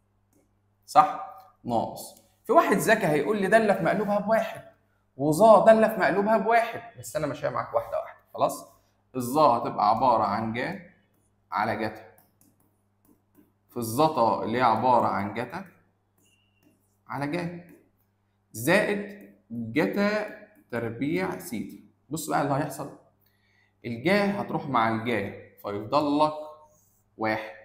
صح؟ ناقص في واحد ذكي هيقول لي دالة في مقلوبها بواحد وظا دالة في مقلوبها بواحد بس أنا ماشية معاك واحدة واحدة خلاص؟ الظا هتبقى عبارة عن جا على جتا في الزطا اللي هي عبارة عن جتا على جا زائد جتا تربيع سيتا بص بقى اللي هيحصل الجا هتروح مع الجا فيفضل لك واحد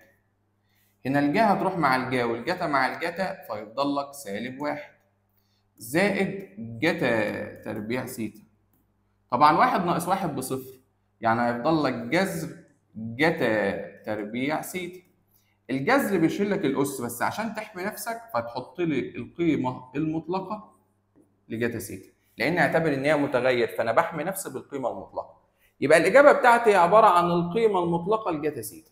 هنا الجا هتروح مع الجا والجتا مع الجتا فيفضل لك سالب واحد زائد جتا تربيع سيتا طبعا واحد ناقص واحد بصفر يعني هيفضل لك جذر جتا تربيع سيتا الجذر بيشيل لك الاس بس عشان تحمي نفسك فتحط لي القيمه المطلقه لجتا سيتا لان اعتبر ان هي متغير فانا بحمي نفسي بالقيمه المطلقه يبقى الاجابه بتاعتي عباره عن القيمه المطلقه لجتا سيتا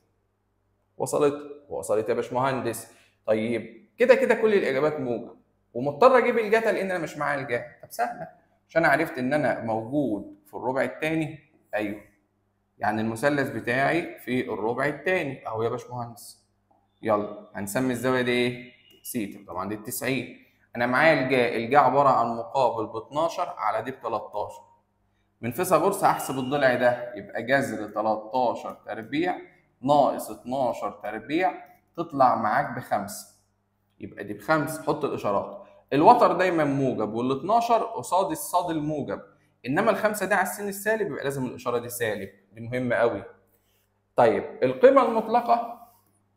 وصلت وصلت يا باشمهندس طيب كده كده كل الاجابات موجب ومضطر اجيب الجتا لان انا مش معايا الجا طب سهله عشان انا عرفت ان انا موجود في الربع الثاني ايوه يعني المثلث بتاعي في الربع الثاني اهو يا باشمهندس يلا هنسمي الزاويه دي ايه سيتا طبعا دي ال 90 انا معايا الجا الجا عباره عن مقابل ب 12 على دي ب 13 من فيثاغورس هحسب الضلع ده يبقى جذر 13 تربيع ناقص 12 تربيع تطلع معاك بخمسة يبقى دي بخمسة حط الإشارات الوتر دايما موجب وال 12 قصاد الصاد الموجب انما الخمسه دي على السين السالب يبقى لازم الاشاره دي سالب دي مهمه قوي طيب القيمه المطلقه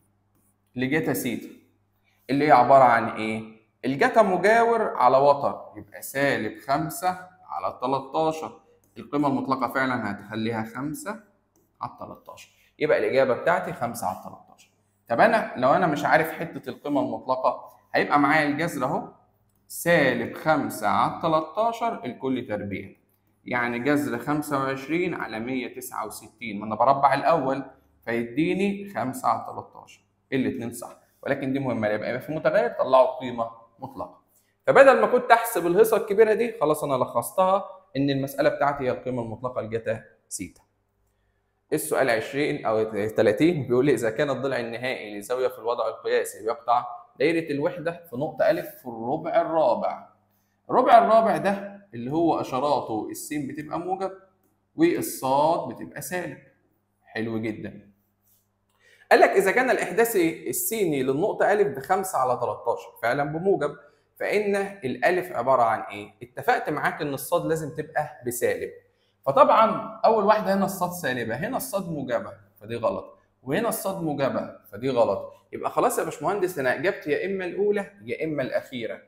لجتا سيتا اللي هي عباره عن ايه الجتا مجاور على وتر يبقى سالب 5 على 13 القيمه المطلقه فعلا هتخليها 5 على 13 يبقى الاجابه بتاعتي 5 على 13 طب انا لو انا مش عارف حته القيمه المطلقه هيبقى معايا الجذر اهو سالب 5 على 13 الكل تربيع يعني جذر 25 على 169 ما انا بربع الاول فيديني 5 على 13 الاثنين صح ولكن دي مهمه يبقى في متغير طلعوا قيمه مطلقه فبدل ما كنت احسب الهيصه الكبيره دي خلاص انا لخصتها ان المساله بتاعتي هي القيمه المطلقه لجتا سيتا السؤال 20 او 30 بيقول لي اذا كان الضلع النهائي لزاويه في الوضع القياسي بيقطع دايره الوحده في نقطه الف في الربع الرابع الربع الرابع ده اللي هو اشاراته السين بتبقى موجب والصاد بتبقى سالب حلو جدا قال لك اذا كان الاحداث السيني للنقطه الف ب 5 على 13 فعلا بموجب فان الالف عباره عن ايه اتفقت معاك ان الصاد لازم تبقى بسالب فطبعا اول واحده هنا الصاد سالبه هنا الصاد موجبه فدي غلط وهنا الصاد موجبه فدي غلط يبقى خلاص يا باشمهندس انا اجابتي يا اما الاولى يا اما الاخيره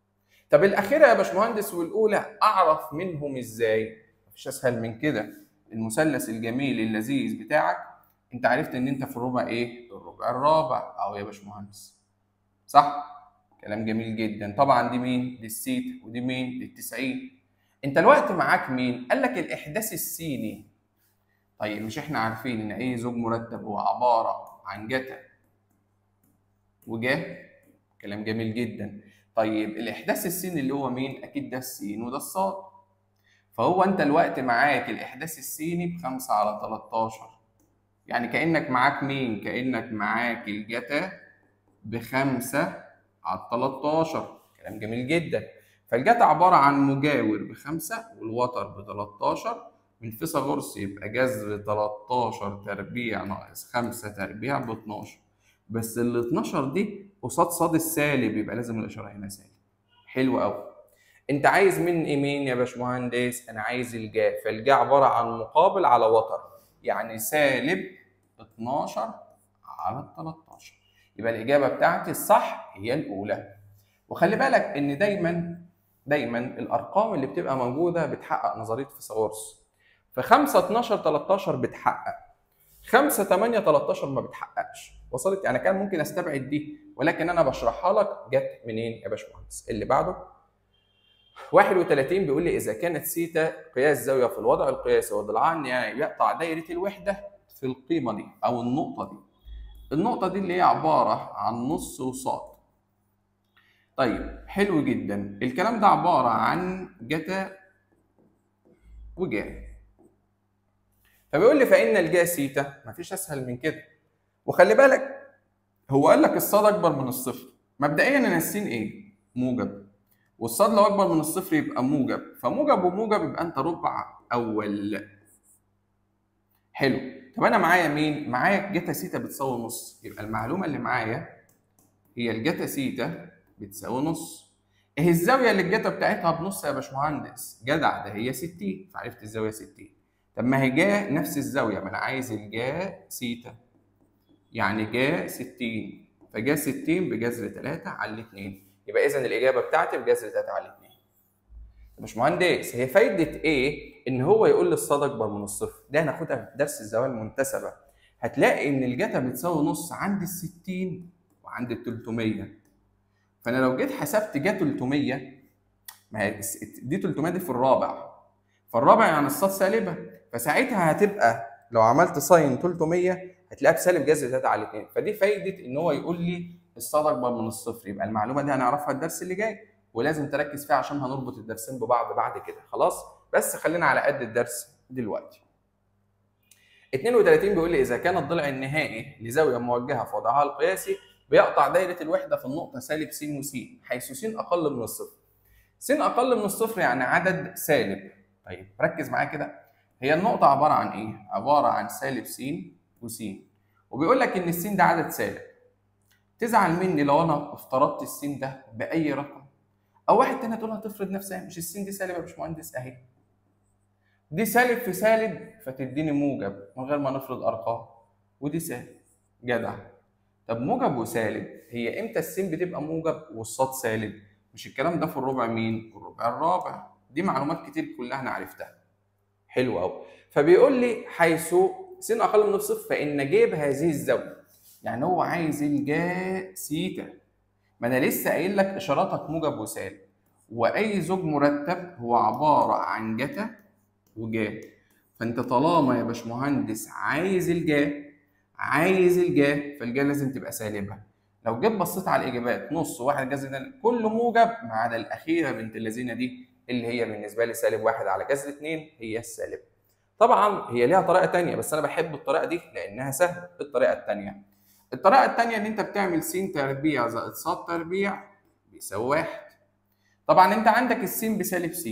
طب الاخيره يا باشمهندس والاولى اعرف منهم ازاي مفيش اسهل من كده المثلث الجميل اللذيذ بتاعك انت عرفت ان انت في الربع ايه الربع الرابع اهو يا باشمهندس صح كلام جميل جدا طبعا دي مين دي السيتا ودي مين دي التسعين انت الوقت معاك مين قال لك الاحداث السيني طيب مش احنا عارفين ان اي زوج مرتب هو عباره عن جتا وجا كلام جميل جدا طيب الاحداث السيني اللي هو مين اكيد ده السين وده الصاد فهو انت الوقت معاك الاحداث السيني بخمسة على 13 يعني كانك معاك مين كانك معاك الجتا بخمسة على 13 كلام جميل جدا فالجتا عباره عن مجاور بخمسة والوتر ب 13 من فيثاغورس يبقى جذر 13 تربيع ناقص 5 تربيع ب 12 بس ال 12 دي قصاد صاد السالب يبقى لازم الاشاره هنا سالب حلو قوي انت عايز من ايه مين يا باشمهندس انا عايز الجا فالجا عباره عن مقابل على وتر يعني سالب 12 على 13 يبقى الاجابه بتاعتي الصح هي الاولى وخلي بالك ان دايما دايما الارقام اللي بتبقى موجوده بتحقق نظريه فيثاغورس ف 5 12 13 بتحقق 5 8 13 ما بتحققش وصلت يعني كان ممكن استبعد دي ولكن انا بشرحها لك جت منين يا باشمهندس اللي بعده 31 بيقول لي اذا كانت سيتا قياس زاويه في الوضع القياسي وضلعها النهائي يقطع دايره الوحده في القيمه دي او النقطه دي النقطه دي اللي هي عباره عن نص وصاد طيب حلو جدا الكلام ده عباره عن جتا وجا فبيقول لي فان الجا سيتا مفيش اسهل من كده وخلي بالك هو قال لك الصاد اكبر من الصفر مبدئيا انا السين ايه موجب والصاد لو اكبر من الصفر يبقى موجب فموجب وموجب يبقى انت ربع اول حلو طب انا معايا مين معايا جتا سيتا بتساوي نص يبقى المعلومه اللي معايا هي الجتا سيتا بتساوي نص ايه الزاويه اللي الجتا بتاعتها بنص يا باشمهندس جدع ده هي 60 فعرفت الزاويه 60 طب ما هي جا نفس الزاويه ما انا عايز الجا سيتا يعني جا 60 فجا 60 بجذر 3 على 2 يبقى اذا الاجابه بتاعتي بجذر 3 على 2 يا باشمهندس هي فايده ايه ان هو يقول لي الصاد اكبر من الصفر ده هناخدها في درس الزوايا المنتسبه هتلاقي ان الجتا بتساوي نص عند ال 60 وعند ال 300 فانا لو جيت حسبت جا 300 ما هي دي 300 دي في الرابع فالرابع يعني الصاد سالبه فساعتها هتبقى لو عملت ساين 300 هتلاقيها بسالب جذر 3 على 2 فدي فايده ان هو يقول لي الصاد اكبر من الصفر يبقى المعلومه دي هنعرفها الدرس اللي جاي ولازم تركز فيها عشان هنربط الدرسين ببعض بعد كده خلاص بس خلينا على قد الدرس دلوقتي 32 بيقول لي اذا كان الضلع النهائي لزاويه موجهه في وضعها القياسي بيقطع دايره الوحده في النقطه سالب س وس حيث س اقل من الصفر س اقل من الصفر يعني عدد سالب طيب ركز معايا كده هي النقطه عباره عن ايه عباره عن سالب س وس وبيقول لك ان السين ده عدد سالب تزعل مني لو انا افترضت السين ده باي رقم او واحد تاني تقول هتفرض نفسها مش السين دي سالب يا باشمهندس اهي دي سالب في سالب فتديني موجب من غير ما نفرض ارقام ودي سالب جدع طب موجب وسالب هي امتى السين بتبقى موجب والصاد سالب مش الكلام ده في الربع مين الربع الرابع دي معلومات كتير كلها انا عرفتها حلو قوي فبيقول لي حيث س اقل من الصفر فان جيب هذه الزاويه يعني هو عايز الجا سيتا ما انا لسه قايل لك اشاراتك موجب وسالب واي زوج مرتب هو عباره عن جتا وجا فانت طالما يا باشمهندس عايز الجا عايز الجا فالجا لازم تبقى سالبه لو جيت بصيت على الاجابات نص واحد جذر كله موجب ما عدا الاخيره بنت اللذينه دي اللي هي بالنسبه لي سالب واحد على جذر اتنين هي السالب طبعا هي ليها طريقه تانية بس انا بحب الطريقه دي لانها سهله الطريقه التانية الطريقه التانية ان انت بتعمل س تربيع زائد ص تربيع بيساوي واحد طبعا انت عندك السين بسالب س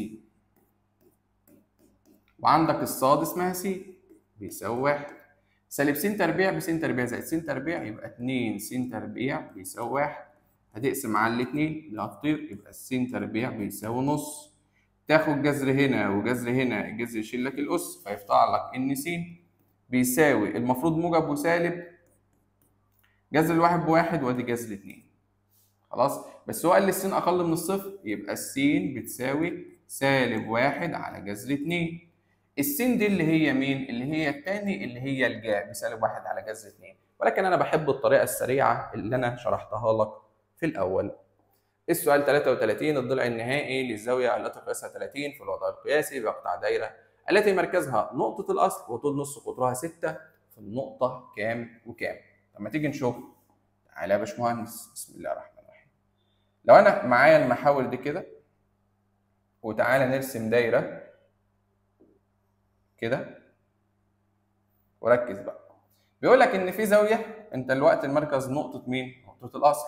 وعندك الصاد اسمها س بيساوي واحد سالب س تربيع بس تربيع زائد س تربيع يبقى 2 س تربيع بيساوي واحد هتقسم على الاثنين اللي هتطير يبقى الس تربيع بيساوي نص تاخد جذر هنا وجذر هنا الجذر يشيل لك الاس فيطلع لك ان س بيساوي المفروض موجب وسالب جذر الواحد بواحد وادي جذر اتنين خلاص بس هو قال لي السين اقل من الصفر يبقى السين بتساوي سالب واحد على جذر اتنين السين دي اللي هي مين؟ اللي هي الثاني اللي هي الجاء بسالب واحد على جذر اثنين ولكن انا بحب الطريقه السريعه اللي انا شرحتها لك في الاول. السؤال 33 الضلع النهائي للزاويه التي قياسها 30 في الوضع القياسي بيقطع دايره التي مركزها نقطه الاصل وطول نص قطرها 6 في النقطه كام وكام؟ لما تيجي نشوف تعالى يا باشمهندس بسم الله الرحمن الرحيم. لو انا معايا المحاور دي كده وتعالى نرسم دايره كده وركز بقى بيقول لك ان في زاويه انت الوقت المركز نقطه مين نقطه الاصل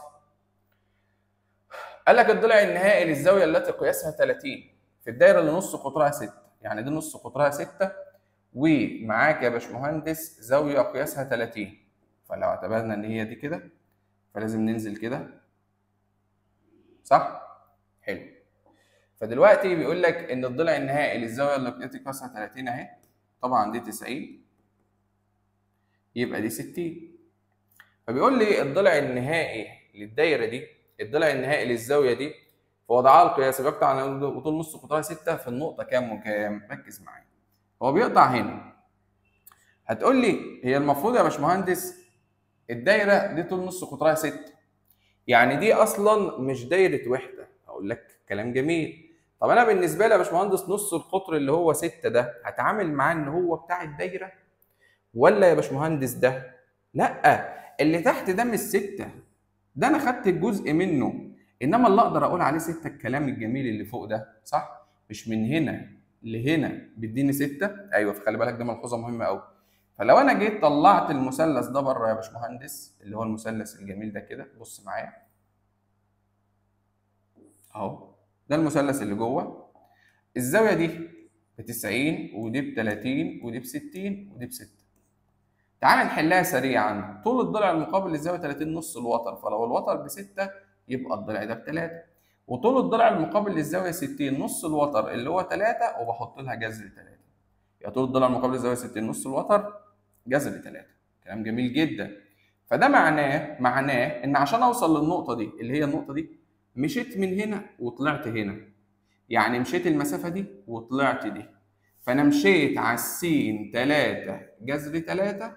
قال لك الضلع النهائي للزاويه التي قياسها 30 في الدايره اللي نص قطرها 6 يعني دي نص قطرها 6 ومعاك يا باشمهندس زاويه قياسها 30 فلو اعتبرنا ان هي دي كده فلازم ننزل كده صح حلو فدلوقتي بيقول لك ان الضلع النهائي للزاويه التي قياسها 30 اهي طبعا دي 90 يبقى دي 60 فبيقول لي الضلع النهائي للدايره دي الضلع النهائي للزاويه دي في وضعها القياسي بيقطع على طول نص قطرها 6 في النقطه كام وكام ركز معايا هو بيقطع هنا هتقول لي هي المفروض يا باشمهندس الدايره دي طول نص قطرها 6 يعني دي اصلا مش دايره وحده اقول لك كلام جميل طب انا بالنسبه لي يا باشمهندس نص القطر اللي هو 6 ده هتعامل معاه ان هو بتاع الدايره ولا يا باشمهندس ده لا اللي تحت ده مش 6 ده انا خدت الجزء منه انما اللي اقدر اقول عليه 6 الكلام الجميل اللي فوق ده صح مش من هنا لهنا بيديني 6 ايوه فخلي بالك دي ملحوظه مهمه قوي فلو انا جيت طلعت المثلث ده بره يا باشمهندس اللي هو المثلث الجميل ده كده بص معايا اهو ده المثلث اللي جوه الزاويه دي ب 90 ودي ب 30 ودي ب 60 ودي ب 6 تعال نحلها سريعا طول الضلع المقابل للزاويه 30 نص الوتر فلو الوتر ب 6 يبقى الضلع ده ب 3 وطول الضلع المقابل للزاويه 60 نص الوتر اللي هو 3 وبحط لها جذر 3 يبقى طول الضلع المقابل للزاويه 60 نص الوتر جذر 3 كلام جميل جدا فده معناه معناه ان عشان اوصل للنقطه دي اللي هي النقطه دي مشيت من هنا وطلعت هنا يعني مشيت المسافه دي وطلعت دي فانا مشيت على السين 3 جذر 3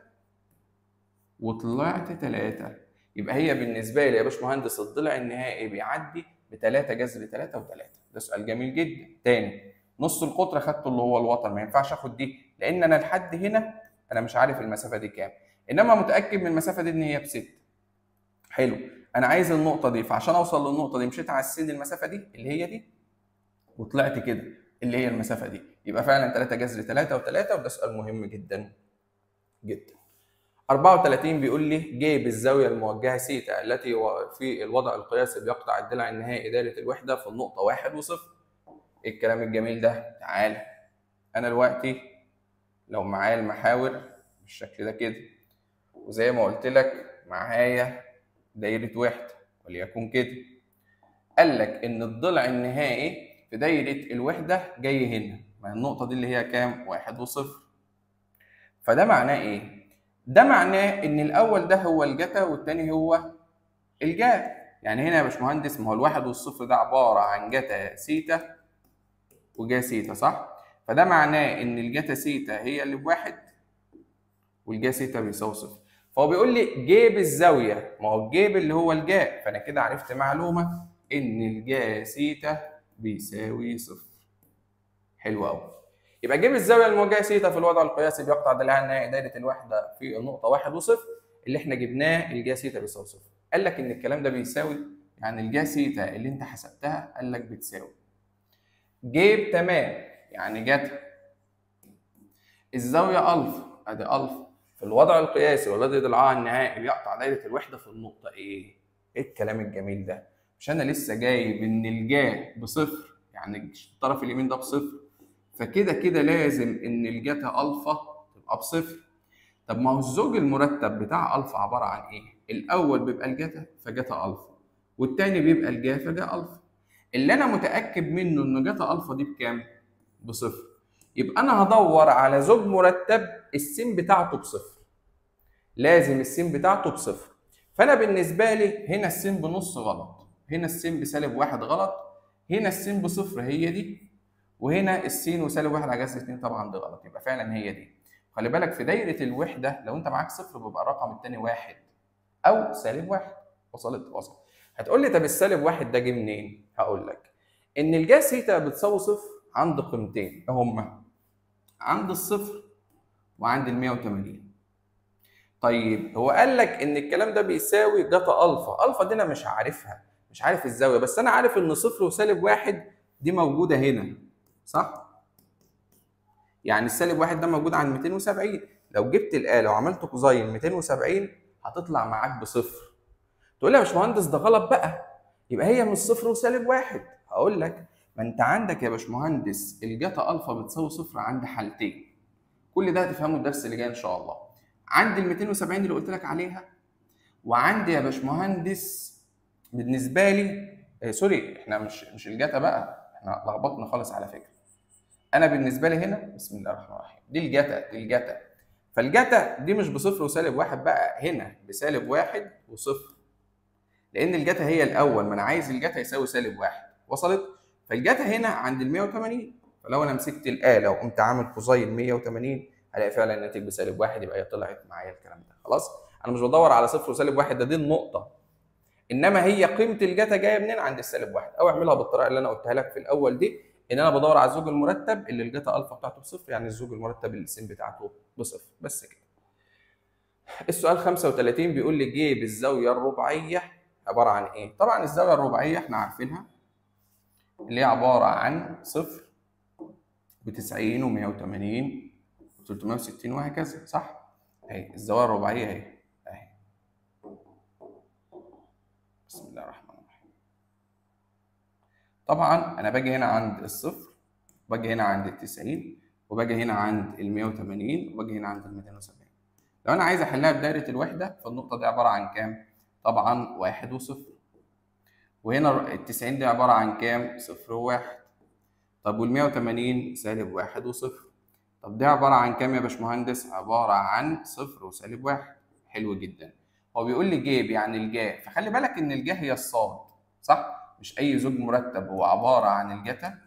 وطلعت 3 يبقى هي بالنسبه لي يا باشمهندس الضلع النهائي بيعدي ب 3 جذر 3 و3 ده سؤال جميل جدا تاني نص القطر خدته اللي هو الوتر ما ينفعش اخد دي لان انا لحد هنا انا مش عارف المسافه دي كام انما متاكد من المسافه دي ان هي بست حلو انا عايز النقطه دي فعشان اوصل للنقطه دي مشيت على السين المسافه دي اللي هي دي وطلعت كده اللي هي المسافه دي يبقى فعلا 3 جذر 3 و3 وده سؤال مهم جدا جدا 34 بيقول لي جيب الزاويه الموجهه سيتا التي في الوضع القياسي بيقطع الضلع النهائي دايره الوحده في النقطه 1 وصفر ايه الكلام الجميل ده تعالى انا دلوقتي لو معايا المحاور بالشكل ده كده وزي ما قلت لك معايا دايره وحده وليكن كده قال لك ان الضلع النهائي في دايره الوحده جاي هنا ما النقطه دي اللي هي كام واحد وصفر فده معناه ايه ده معناه ان الاول ده هو الجتا والتاني هو الجا يعني هنا يا باشمهندس ما هو الواحد والصفر ده عباره عن جتا سيتا وجا سيتا صح فده معناه ان الجتا سيتا هي اللي بواحد والجا سيتا بيساوي صفر فهو بيقول لي جيب الزاويه ما هو الجيب اللي هو الجا فانا كده عرفت معلومه ان الجا سيتا بيساوي صفر حلو قوي يبقى جيب الزاويه الموجهه سيتا في الوضع القياسي بيقطع ضلعها النهائي دايره الوحده في النقطه واحد وصفر اللي احنا جبناه الجا سيتا بيساوي صفر قال لك ان الكلام ده بيساوي يعني الجا سيتا اللي انت حسبتها قال لك بتساوي جيب تمام يعني جت الزاويه الف ادي الف في الوضع القياسي والذي ضلعها النهائي بيقطع دايره الوحده في النقطه ايه؟ ايه الكلام الجميل ده؟ مش انا لسه جايب ان الجا بصفر يعني الطرف اليمين ده بصفر فكده كده لازم ان الجتا الفا تبقى بصفر طب ما هو الزوج المرتب بتاع الفا عباره عن ايه؟ الاول بيبقى الجتا فجتا الفا والتاني بيبقى الجا فجا الفا اللي انا متاكد منه انه جتا الفا دي بكام؟ بصفر يبقى انا هدور على زوج مرتب السين بتاعته بصفر لازم السين بتاعته بصفر فانا بالنسبه لي هنا السين بنص غلط هنا السين بسالب واحد غلط هنا السين بصفر هي دي وهنا السين وسالب واحد على جذر اتنين طبعا دي غلط يبقى فعلا هي دي خلي بالك في دايره الوحده لو انت معاك صفر بيبقى الرقم الثاني واحد او سالب واحد وصلت وصلت هتقول لي طب السالب واحد ده جه منين؟ هقول لك ان الجا سيتا بتساوي صفر عند قيمتين هما عند الصفر وعند ال 180 طيب هو قال لك ان الكلام ده بيساوي جاتا الفا الفا دي انا مش عارفها مش عارف الزاويه بس انا عارف ان صفر وسالب واحد دي موجوده هنا صح يعني السالب واحد ده موجود عند 270 لو جبت الاله وعملت كوزين 270 هتطلع معاك بصفر تقول لي يا باشمهندس ده غلط بقى يبقى هي مش صفر وسالب واحد هقول لك ما انت عندك يا باشمهندس الجاتا الفا بتساوي صفر عند حالتين كل ده هتفهمه الدرس اللي جاي ان شاء الله عندي ال 270 اللي قلت لك عليها وعندي يا باشمهندس بالنسبه لي آه سوري احنا مش مش الجاتا بقى احنا لخبطنا خالص على فكره انا بالنسبه لي هنا بسم الله الرحمن الرحيم دي الجاتا دي الجاتا فالجاتا دي مش بصفر وسالب واحد بقى هنا بسالب واحد وصفر لان الجاتا هي الاول ما انا عايز الجاتا يساوي سالب واحد وصلت فالجاتا هنا عند ال 180 فلو انا مسكت الاله وقمت عامل كوزين 180 هلاقي فعلا الناتج بسالب واحد يبقى هي طلعت معايا الكلام ده خلاص انا مش بدور على صفر وسالب واحد ده دي النقطه انما هي قيمه الجاتا جايه منين عند السالب واحد او اعملها بالطريقه اللي انا قلتها لك في الاول دي ان انا بدور على الزوج المرتب اللي الجاتا الفا بتاعته بصفر يعني الزوج المرتب اللي السين بتاعته بصفر بس كده السؤال 35 بيقول لي جيب الزاويه الرباعيه عباره عن ايه طبعا الزاويه الرباعيه احنا عارفينها اللي هي عباره عن صفر و90 و180 و360 وهكذا صح اهي الزاويه الرباعيه اهي اهي بسم الله الرحمن الرحيم طبعا انا باجي هنا عند الصفر باجي هنا عند ال 90 وباجي هنا عند ال 180 وباجي هنا عند ال 270 لو انا عايز احلها بدايره الوحده فالنقطه دي عباره عن كام؟ طبعا واحد وصفر وهنا ال 90 دي عباره عن كام؟ صفر وواحد طب وال 180 سالب واحد وصفر طب دي عباره عن كام يا باشمهندس؟ عباره عن صفر وسالب واحد حلو جدا هو بيقول لي جيب يعني الجا فخلي بالك ان الجا هي الصاد صح؟ مش اي زوج مرتب هو عباره عن الجتا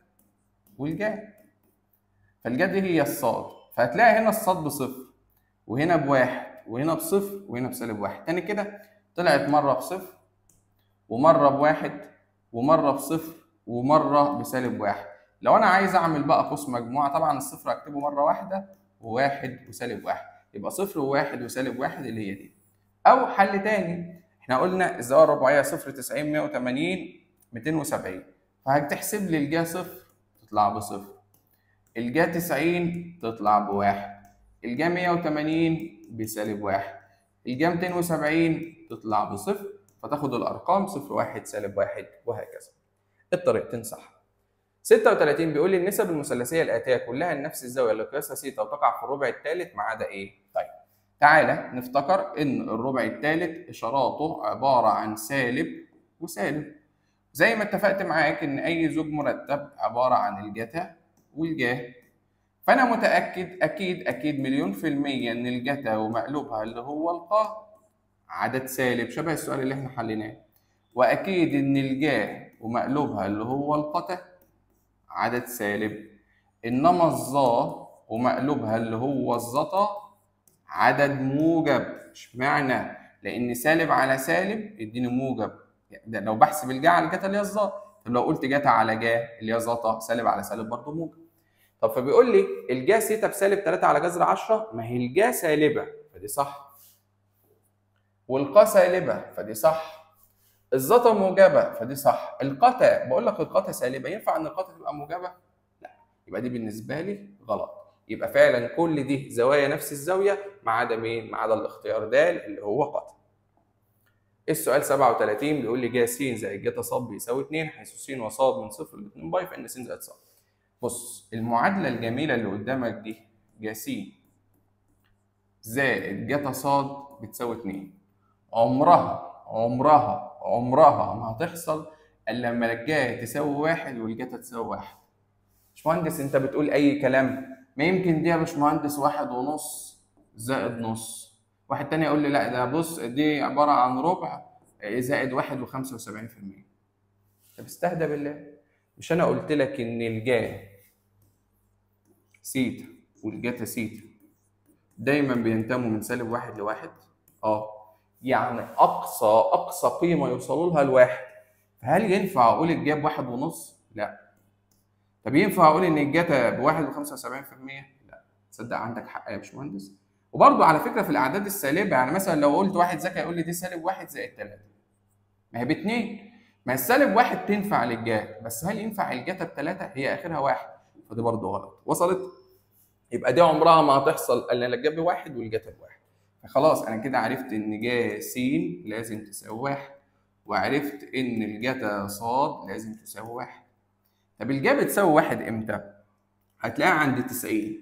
والجا فالجا دي هي الصاد فهتلاقي هنا الصاد بصفر وهنا بواحد وهنا بصفر وهنا بسالب واحد تاني كده طلعت مره بصفر ومره بواحد ومره بصفر ومره بسالب واحد لو انا عايز اعمل بقى قوس مجموعه طبعا الصفر هكتبه مره واحده وواحد وسالب واحد يبقى صفر وواحد وسالب واحد اللي هي دي او حل تاني احنا قلنا الزاويه الرباعيه صفر 90 180 270 فهتحسب لي الجا صفر تطلع بصفر الجا 90 تطلع بواحد الجا 180 بسالب واحد الجا 270 تطلع بصفر فتاخد الارقام صفر واحد سالب واحد وهكذا الطريقتين صح 36 بيقول لي النسب المثلثيه الاتيه كلها نفس الزاويه اللي قياسها سيتا وتقع في الربع الثالث ما عدا ايه؟ طيب تعالى نفتكر ان الربع الثالث اشاراته عباره عن سالب وسالب زي ما اتفقت معاك ان اي زوج مرتب عباره عن الجتا والجا فانا متاكد اكيد اكيد مليون في الميه ان الجتا ومقلوبها اللي هو القا عدد سالب شبه السؤال اللي احنا حليناه واكيد ان الجا ومقلوبها اللي هو القتا عدد سالب انما الظا ومقلوبها اللي هو الزطا عدد موجب اشمعنى لان سالب على سالب يديني موجب ده لو بحسب الجا على الجتا اللي هي الظا طب لو قلت جتا على جا اللي هي زطا سالب على سالب برضه موجب طب فبيقول لي الجا سيتا بسالب 3 على جذر 10 ما هي الجا سالبه فدي صح والقا سالبه فدي صح الزتا موجبه فدي صح القتا بقول لك القتا سالبه ينفع ان القتا تبقى موجبه لا يبقى دي بالنسبه لي غلط يبقى فعلا كل دي زوايا نفس الزاويه ما عدا مين ما عدا الاختيار د اللي هو قتا السؤال 37 بيقول لي جا س زائد جتا ص بيساوي 2 حيث س وص من صفر ل 2 باي فان س زائد ص بص المعادله الجميله اللي قدامك دي جا س زائد جتا ص بتساوي 2 عمرها عمرها عمرها ما هتحصل الا لما الجا تساوي واحد والجتا تساوي واحد باشمهندس انت بتقول اي كلام ما يمكن دي يا باشمهندس واحد ونص زائد نص واحد تاني يقول لي لا ده بص دي عباره عن ربع زائد واحد وخمسة وسبعين في المية طب استهدى بالله مش انا قلت لك ان الجا سيتا والجاتا سيتا دايما بينتموا من سالب واحد لواحد اه يعني اقصى اقصى قيمه يوصلوا لها لواحد فهل ينفع اقول الجاب واحد ونص؟ لا طب ينفع اقول ان الجاتا بواحد وخمسة وسبعين في المية؟ لا تصدق عندك حق يا باشمهندس وبرضه على فكره في الاعداد السالبه يعني مثلا لو قلت واحد ذكي يقول لي دي سالب واحد زائد ثلاثة ما هي باتنين ما السالب واحد تنفع للجات بس هل ينفع الجاتا بثلاثة؟ هي اخرها واحد فدي برضه غلط وصلت؟ يبقى دي عمرها ما هتحصل الا الجاب بواحد والجاتا بواحد فخلاص انا كده عرفت ان جا س لازم تساوي واحد وعرفت ان الجاتا ص لازم تساوي واحد طب الجا بتساوي واحد امتى؟ هتلاقيها عند 90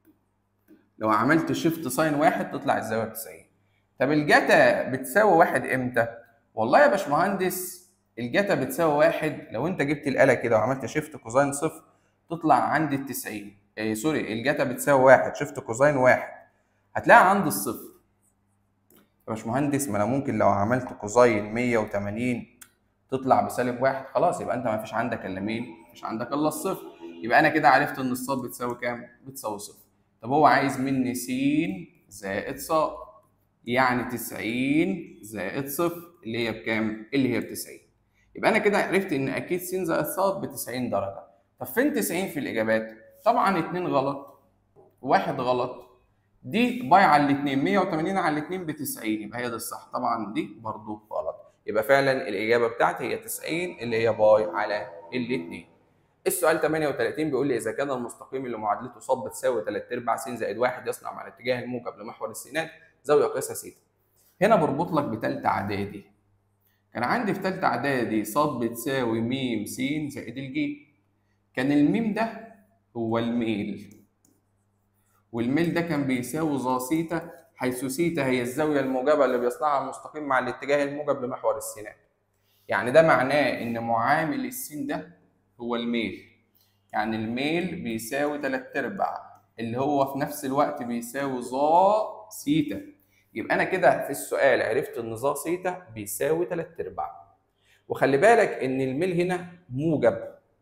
لو عملت شيفت ساين واحد تطلع الزاويه ب 90 طب الجاتا بتساوي واحد امتى؟ والله يا باشمهندس الجاتا بتساوي واحد لو انت جبت الاله كده وعملت شيفت كوزاين صفر تطلع عند ال 90 ايه سوري الجاتا بتساوي واحد شيفت كوزاين واحد هتلاقيها عند الصفر يا باشمهندس ما انا ممكن لو عملت كوزاين 180 تطلع بسالب واحد خلاص يبقى انت ما فيش عندك الا مين؟ مفيش عندك الا الصفر يبقى انا كده عرفت ان الصاد بتساوي كام؟ بتساوي صفر طب هو عايز مني س زائد ص يعني 90 زائد صفر اللي هي بكام؟ اللي هي ب 90 يبقى انا كده عرفت ان اكيد س زائد ص ب 90 درجه طب فين 90 في الاجابات؟ طبعا اتنين غلط واحد غلط دي باي على الاثنين 180 على الاثنين ب 90 يبقى هي دي الصح طبعا دي برضو غلط يبقى فعلا الاجابه بتاعتي هي 90 اللي هي باي على الاثنين السؤال 38 بيقول لي اذا كان المستقيم اللي معادلته ص بتساوي 3 ارباع س زائد 1 يصنع مع الاتجاه الموجب لمحور السينات زاويه قياسها س هنا بربط لك بثالثه اعدادي كان عندي في ثالثه اعدادي ص بتساوي م س زائد الج كان الميم ده هو الميل والميل ده كان بيساوي ظا سيتا حيث سيتا هي الزاويه الموجبه اللي بيصنعها المستقيم مع الاتجاه الموجب لمحور السينات يعني ده معناه ان معامل السين ده هو الميل يعني الميل بيساوي 3 ارباع اللي هو في نفس الوقت بيساوي ظا سيتا يبقى انا كده في السؤال عرفت ان ظا سيتا بيساوي 3 ارباع وخلي بالك ان الميل هنا موجب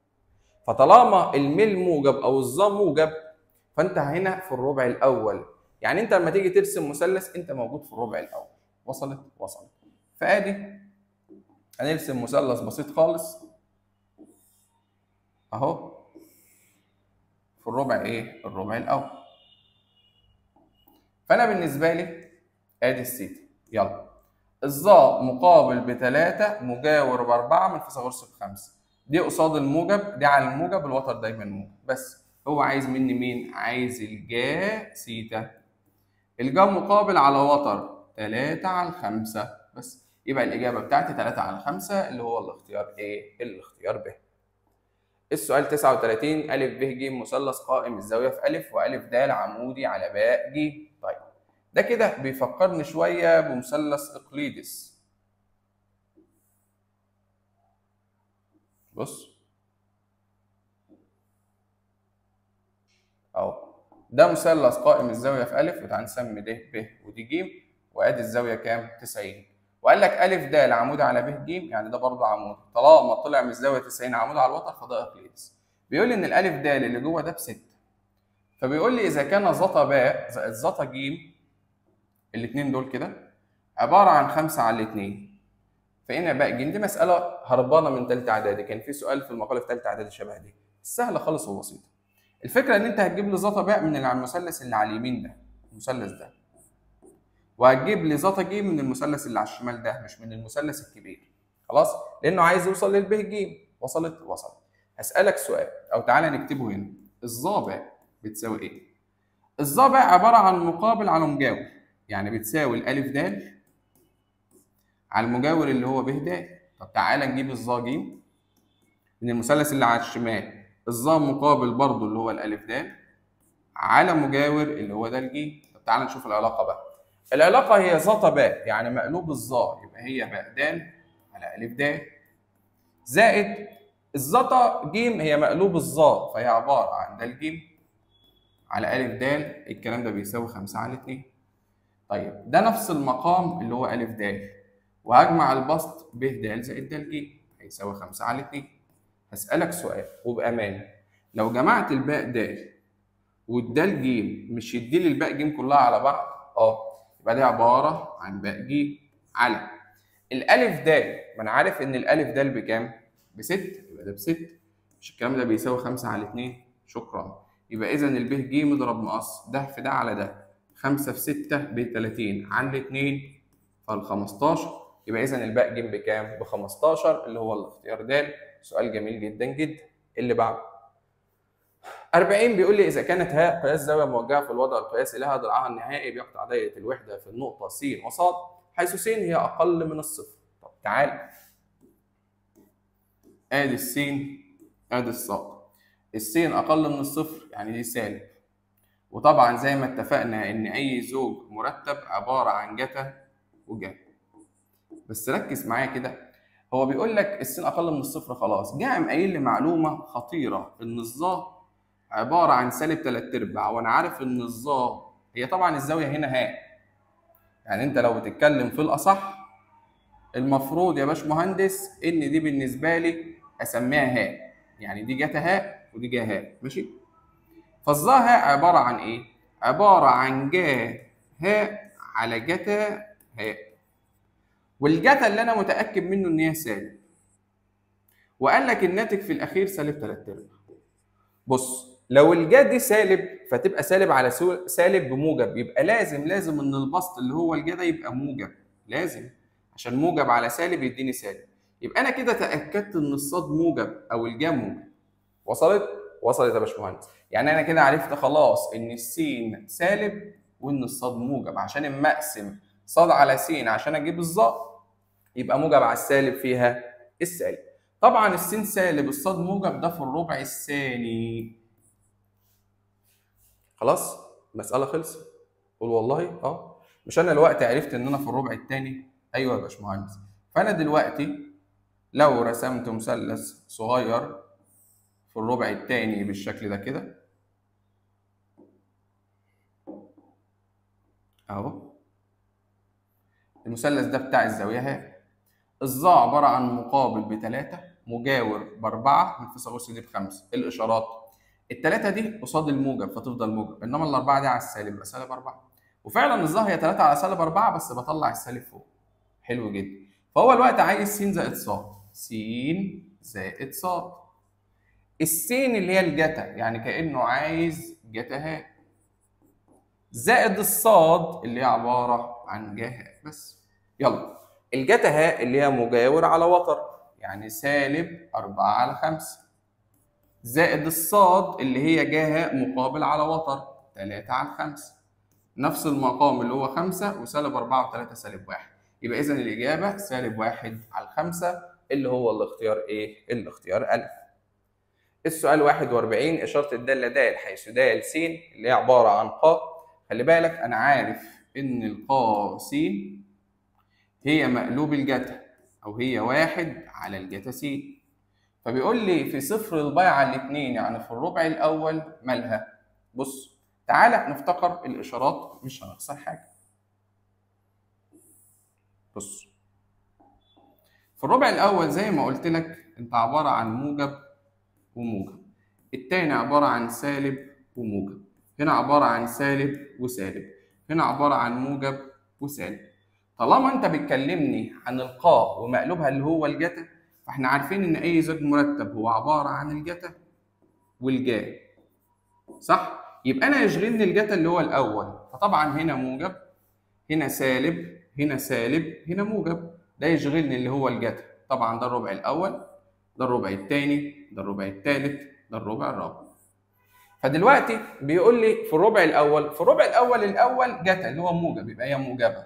فطالما الميل موجب او الظا موجب فانت هنا في الربع الاول يعني انت لما تيجي ترسم مثلث انت موجود في الربع الاول وصلت وصلت فادي هنرسم مثلث بسيط خالص اهو في الربع ايه الربع الاول فانا بالنسبه لي ادي السيتا يلا الظا مقابل بتلاتة مجاور بأربعة من فيثاغورس بخمسة دي قصاد الموجب دي على الموجب الوتر دايما موجب بس هو عايز مني مين؟ عايز الجا سيتا الجا مقابل على وتر 3 على 5 بس يبقى الإجابة بتاعتي 3 على 5 اللي هو الاختيار إيه؟ الاختيار ب. السؤال 39 أ ب ج مثلث قائم الزاوية في أ وأ د عمودي على باء ج. طيب ده كده بيفكرني شوية بمثلث إقليدس. بص اهو ده مثلث قائم الزاويه في ا وتعال نسمي ده ب ودي ج وادي الزاويه كام 90 وقال لك ا د عمود على ب ج يعني ده برضه عمود طالما طلع من الزاويه 90 عمود على الوتر فده اقليدس بيقول لي ان الالف د اللي جوه ده بستة فبيقول لي اذا كان زتا باء زائد زتا ج الاثنين دول كده عباره عن 5 على الاثنين فهنا باء ج دي مساله هربانه من ثالثه اعدادي كان في سؤال في المقاله في ثالثه اعدادي شبه دي سهله خالص وبسيطه الفكره ان انت هتجيب لي زتا باء من المثلث اللي على اليمين ده المثلث ده وهتجيب لي زتا ج من المثلث اللي على الشمال ده مش من المثلث الكبير خلاص لانه عايز يوصل للب ج وصلت وصلت هسالك سؤال او تعالى نكتبه هنا الظا باء بتساوي ايه الظا باء عباره عن مقابل على مجاور يعني بتساوي الالف د على المجاور اللي هو ب د طب تعالى نجيب الظا ج من المثلث اللي على الشمال الظا مقابل برضو اللي هو الالف د على مجاور اللي هو ده الجيم طب تعالى نشوف العلاقه بقى العلاقه هي زتا باء يعني مقلوب الظا يبقى هي باء د على الف د زائد الزتا ج هي مقلوب الظا فهي عباره عن د ج على الف د الكلام ده بيساوي 5 على 2 طيب ده نفس المقام اللي هو الف د وهجمع البسط ب د زائد د ج هيساوي 5 على 2 هسألك سؤال وبأمانة لو جمعت الباء د والدال ج مش يدي لي الباء ج كلها على بعض اه يبقى دي عباره عن باء ج على الالف د ما انا عارف ان الالف د بكام بست يبقى ده بست مش الكلام ده بيساوي 5 على 2 شكرا يبقى اذا الب ج مضرب مقص ده في ده على ده 5 في 6 ب 30 عند 2 فال 15 يبقى اذا الباء ج بكام؟ ب 15 اللي هو الاختيار د سؤال جميل جدا جدا اللي بعده 40 بيقول لي اذا كانت هاء قياس زاويه موجهه في الوضع القياسي لها ضلعها النهائي بيقطع دايره الوحده في النقطه س وص حيث س هي اقل من الصفر طب تعال ادي السين ادي الصاد السين اقل من الصفر يعني دي سالب وطبعا زي ما اتفقنا ان اي زوج مرتب عباره عن جتا وجتا بس ركز معايا كده هو بيقول لك السين اقل من الصفر خلاص جه قام قايل لي معلومه خطيره ان الظا عباره عن سالب 3 ارباع وانا عارف ان الظا هي طبعا الزاويه هنا هاء يعني انت لو بتتكلم في الاصح المفروض يا باشمهندس ان دي بالنسبه لي اسميها هاء يعني دي جتا هاء ودي جا هاء ماشي فالظا هاء عباره عن ايه عباره عن جا هاء على جتا هاء والجتا اللي انا متاكد منه ان هي سالب وقال لك الناتج في الاخير سالب 3 ارباع بص لو الجا دي سالب فتبقى سالب على سالب بموجب يبقى لازم لازم ان البسط اللي هو الجا ده يبقى موجب لازم عشان موجب على سالب يديني سالب يبقى انا كده تاكدت ان الصاد موجب او الجا موجب وصلت وصلت يا باشمهندس يعني انا كده عرفت خلاص ان السين سالب وان الصاد موجب عشان اما اقسم صاد على س عشان اجيب الظا يبقى موجب على السالب فيها السالب طبعا السين سالب الصاد موجب ده في الربع الثاني خلاص مساله خلصت قول والله اه مش انا دلوقتي عرفت ان انا في الربع الثاني ايوه يا باشمهندس فانا دلوقتي لو رسمت مثلث صغير في الربع الثاني بالشكل ده كده اهو المثلث ده بتاع الزاويه اهي الظا عباره عن مقابل بثلاثة مجاور بأربعة من فيثاغورس دي بخمسة الإشارات الثلاثة دي قصاد الموجب فتفضل موجب إنما الأربعة دي على السالب يبقى سالب أربعة وفعلا الظا هي 3 على سالب 4 بس بطلع السالب فوق حلو جدا فهو الوقت عايز س زائد ص س زائد ص السين اللي هي الجتا يعني كانه عايز جتا ها زائد الصاد اللي هي عباره عن جا بس يلا الجتا ها اللي هي مجاور على وتر يعني سالب 4 على 5 زائد الصاد اللي هي جا مقابل على وتر 3 على 5 نفس المقام اللي هو 5 وسالب 4 و3 سالب 1 يبقى اذا الاجابه سالب 1 على 5 اللي هو الاختيار ايه؟ الاختيار الف. السؤال 41 اشاره الداله د حيث د س اللي هي عباره عن ق خلي بالك انا عارف ان القا س هي مقلوب الجتا او هي واحد على الجتا س فبيقول لي في صفر الباي على الاثنين يعني في الربع الاول مالها بص تعالى نفتكر الاشارات مش هنخسر حاجه بص في الربع الاول زي ما قلت لك انت عباره عن موجب وموجب التاني عباره عن سالب وموجب هنا عباره عن سالب وسالب هنا عباره عن موجب وسالب طالما انت بتكلمني عن القاء ومقلوبها اللي هو الجتا فاحنا عارفين ان اي زوج مرتب هو عباره عن الجتا والجا صح يبقى انا يشغلني الجتا اللي هو الاول فطبعا هنا موجب هنا سالب هنا سالب هنا موجب ده يشغلني اللي هو الجتا طبعا ده الربع الاول ده الربع الثاني ده الربع الثالث ده الربع الرابع فدلوقتي بيقول لي في الربع الاول في الربع الاول الاول جتا اللي هو موجب يبقى هي موجبه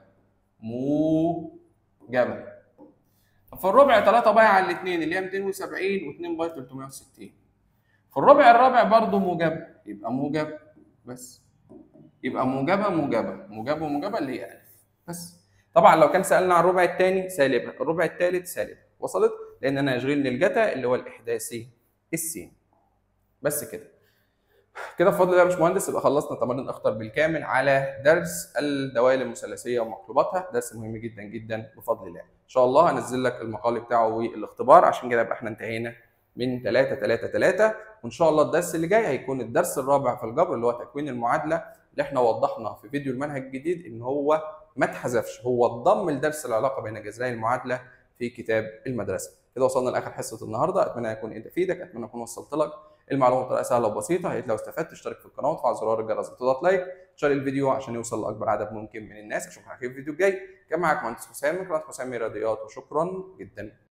موجبه في الربع 3 باي على الاثنين اللي هي 270 و2 باي 360 في الربع الرابع برضه موجبه يبقى موجب بس يبقى موجبه موجبه موجبه وموجبه اللي هي الف بس طبعا لو كان سالنا عن الربع الثاني سالبه الربع الثالث سالبه وصلت لان انا يشغلني الجتا اللي هو الاحداثي السين بس كده كده بفضل الله يا باشمهندس يبقى خلصنا تمارين اختر بالكامل على درس الدوائر المثلثيه ومقلوباتها درس مهم جدا جدا بفضل الله ان شاء الله هنزل لك المقال بتاعه والاختبار عشان كده يبقى احنا انتهينا من 3 3 3 وان شاء الله الدرس اللي جاي هيكون الدرس الرابع في الجبر اللي هو تكوين المعادله اللي احنا وضحنا في فيديو المنهج الجديد ان هو ما اتحذفش هو اتضم لدرس العلاقه بين جذري المعادله في كتاب المدرسه كده وصلنا لاخر حصه النهارده اتمنى يكون افيدك اتمنى اكون وصلت لك المعلومه بطريقه سهله وبسيطه يا ريت لو استفدت اشترك في القناه وتفعل زرار الجرس وتضغط لايك شير الفيديو عشان يوصل لاكبر عدد ممكن من الناس اشوفك على خير في الفيديو الجاي كان معاك مهندس حسام من قناه حسام رياضيات وشكرا جدا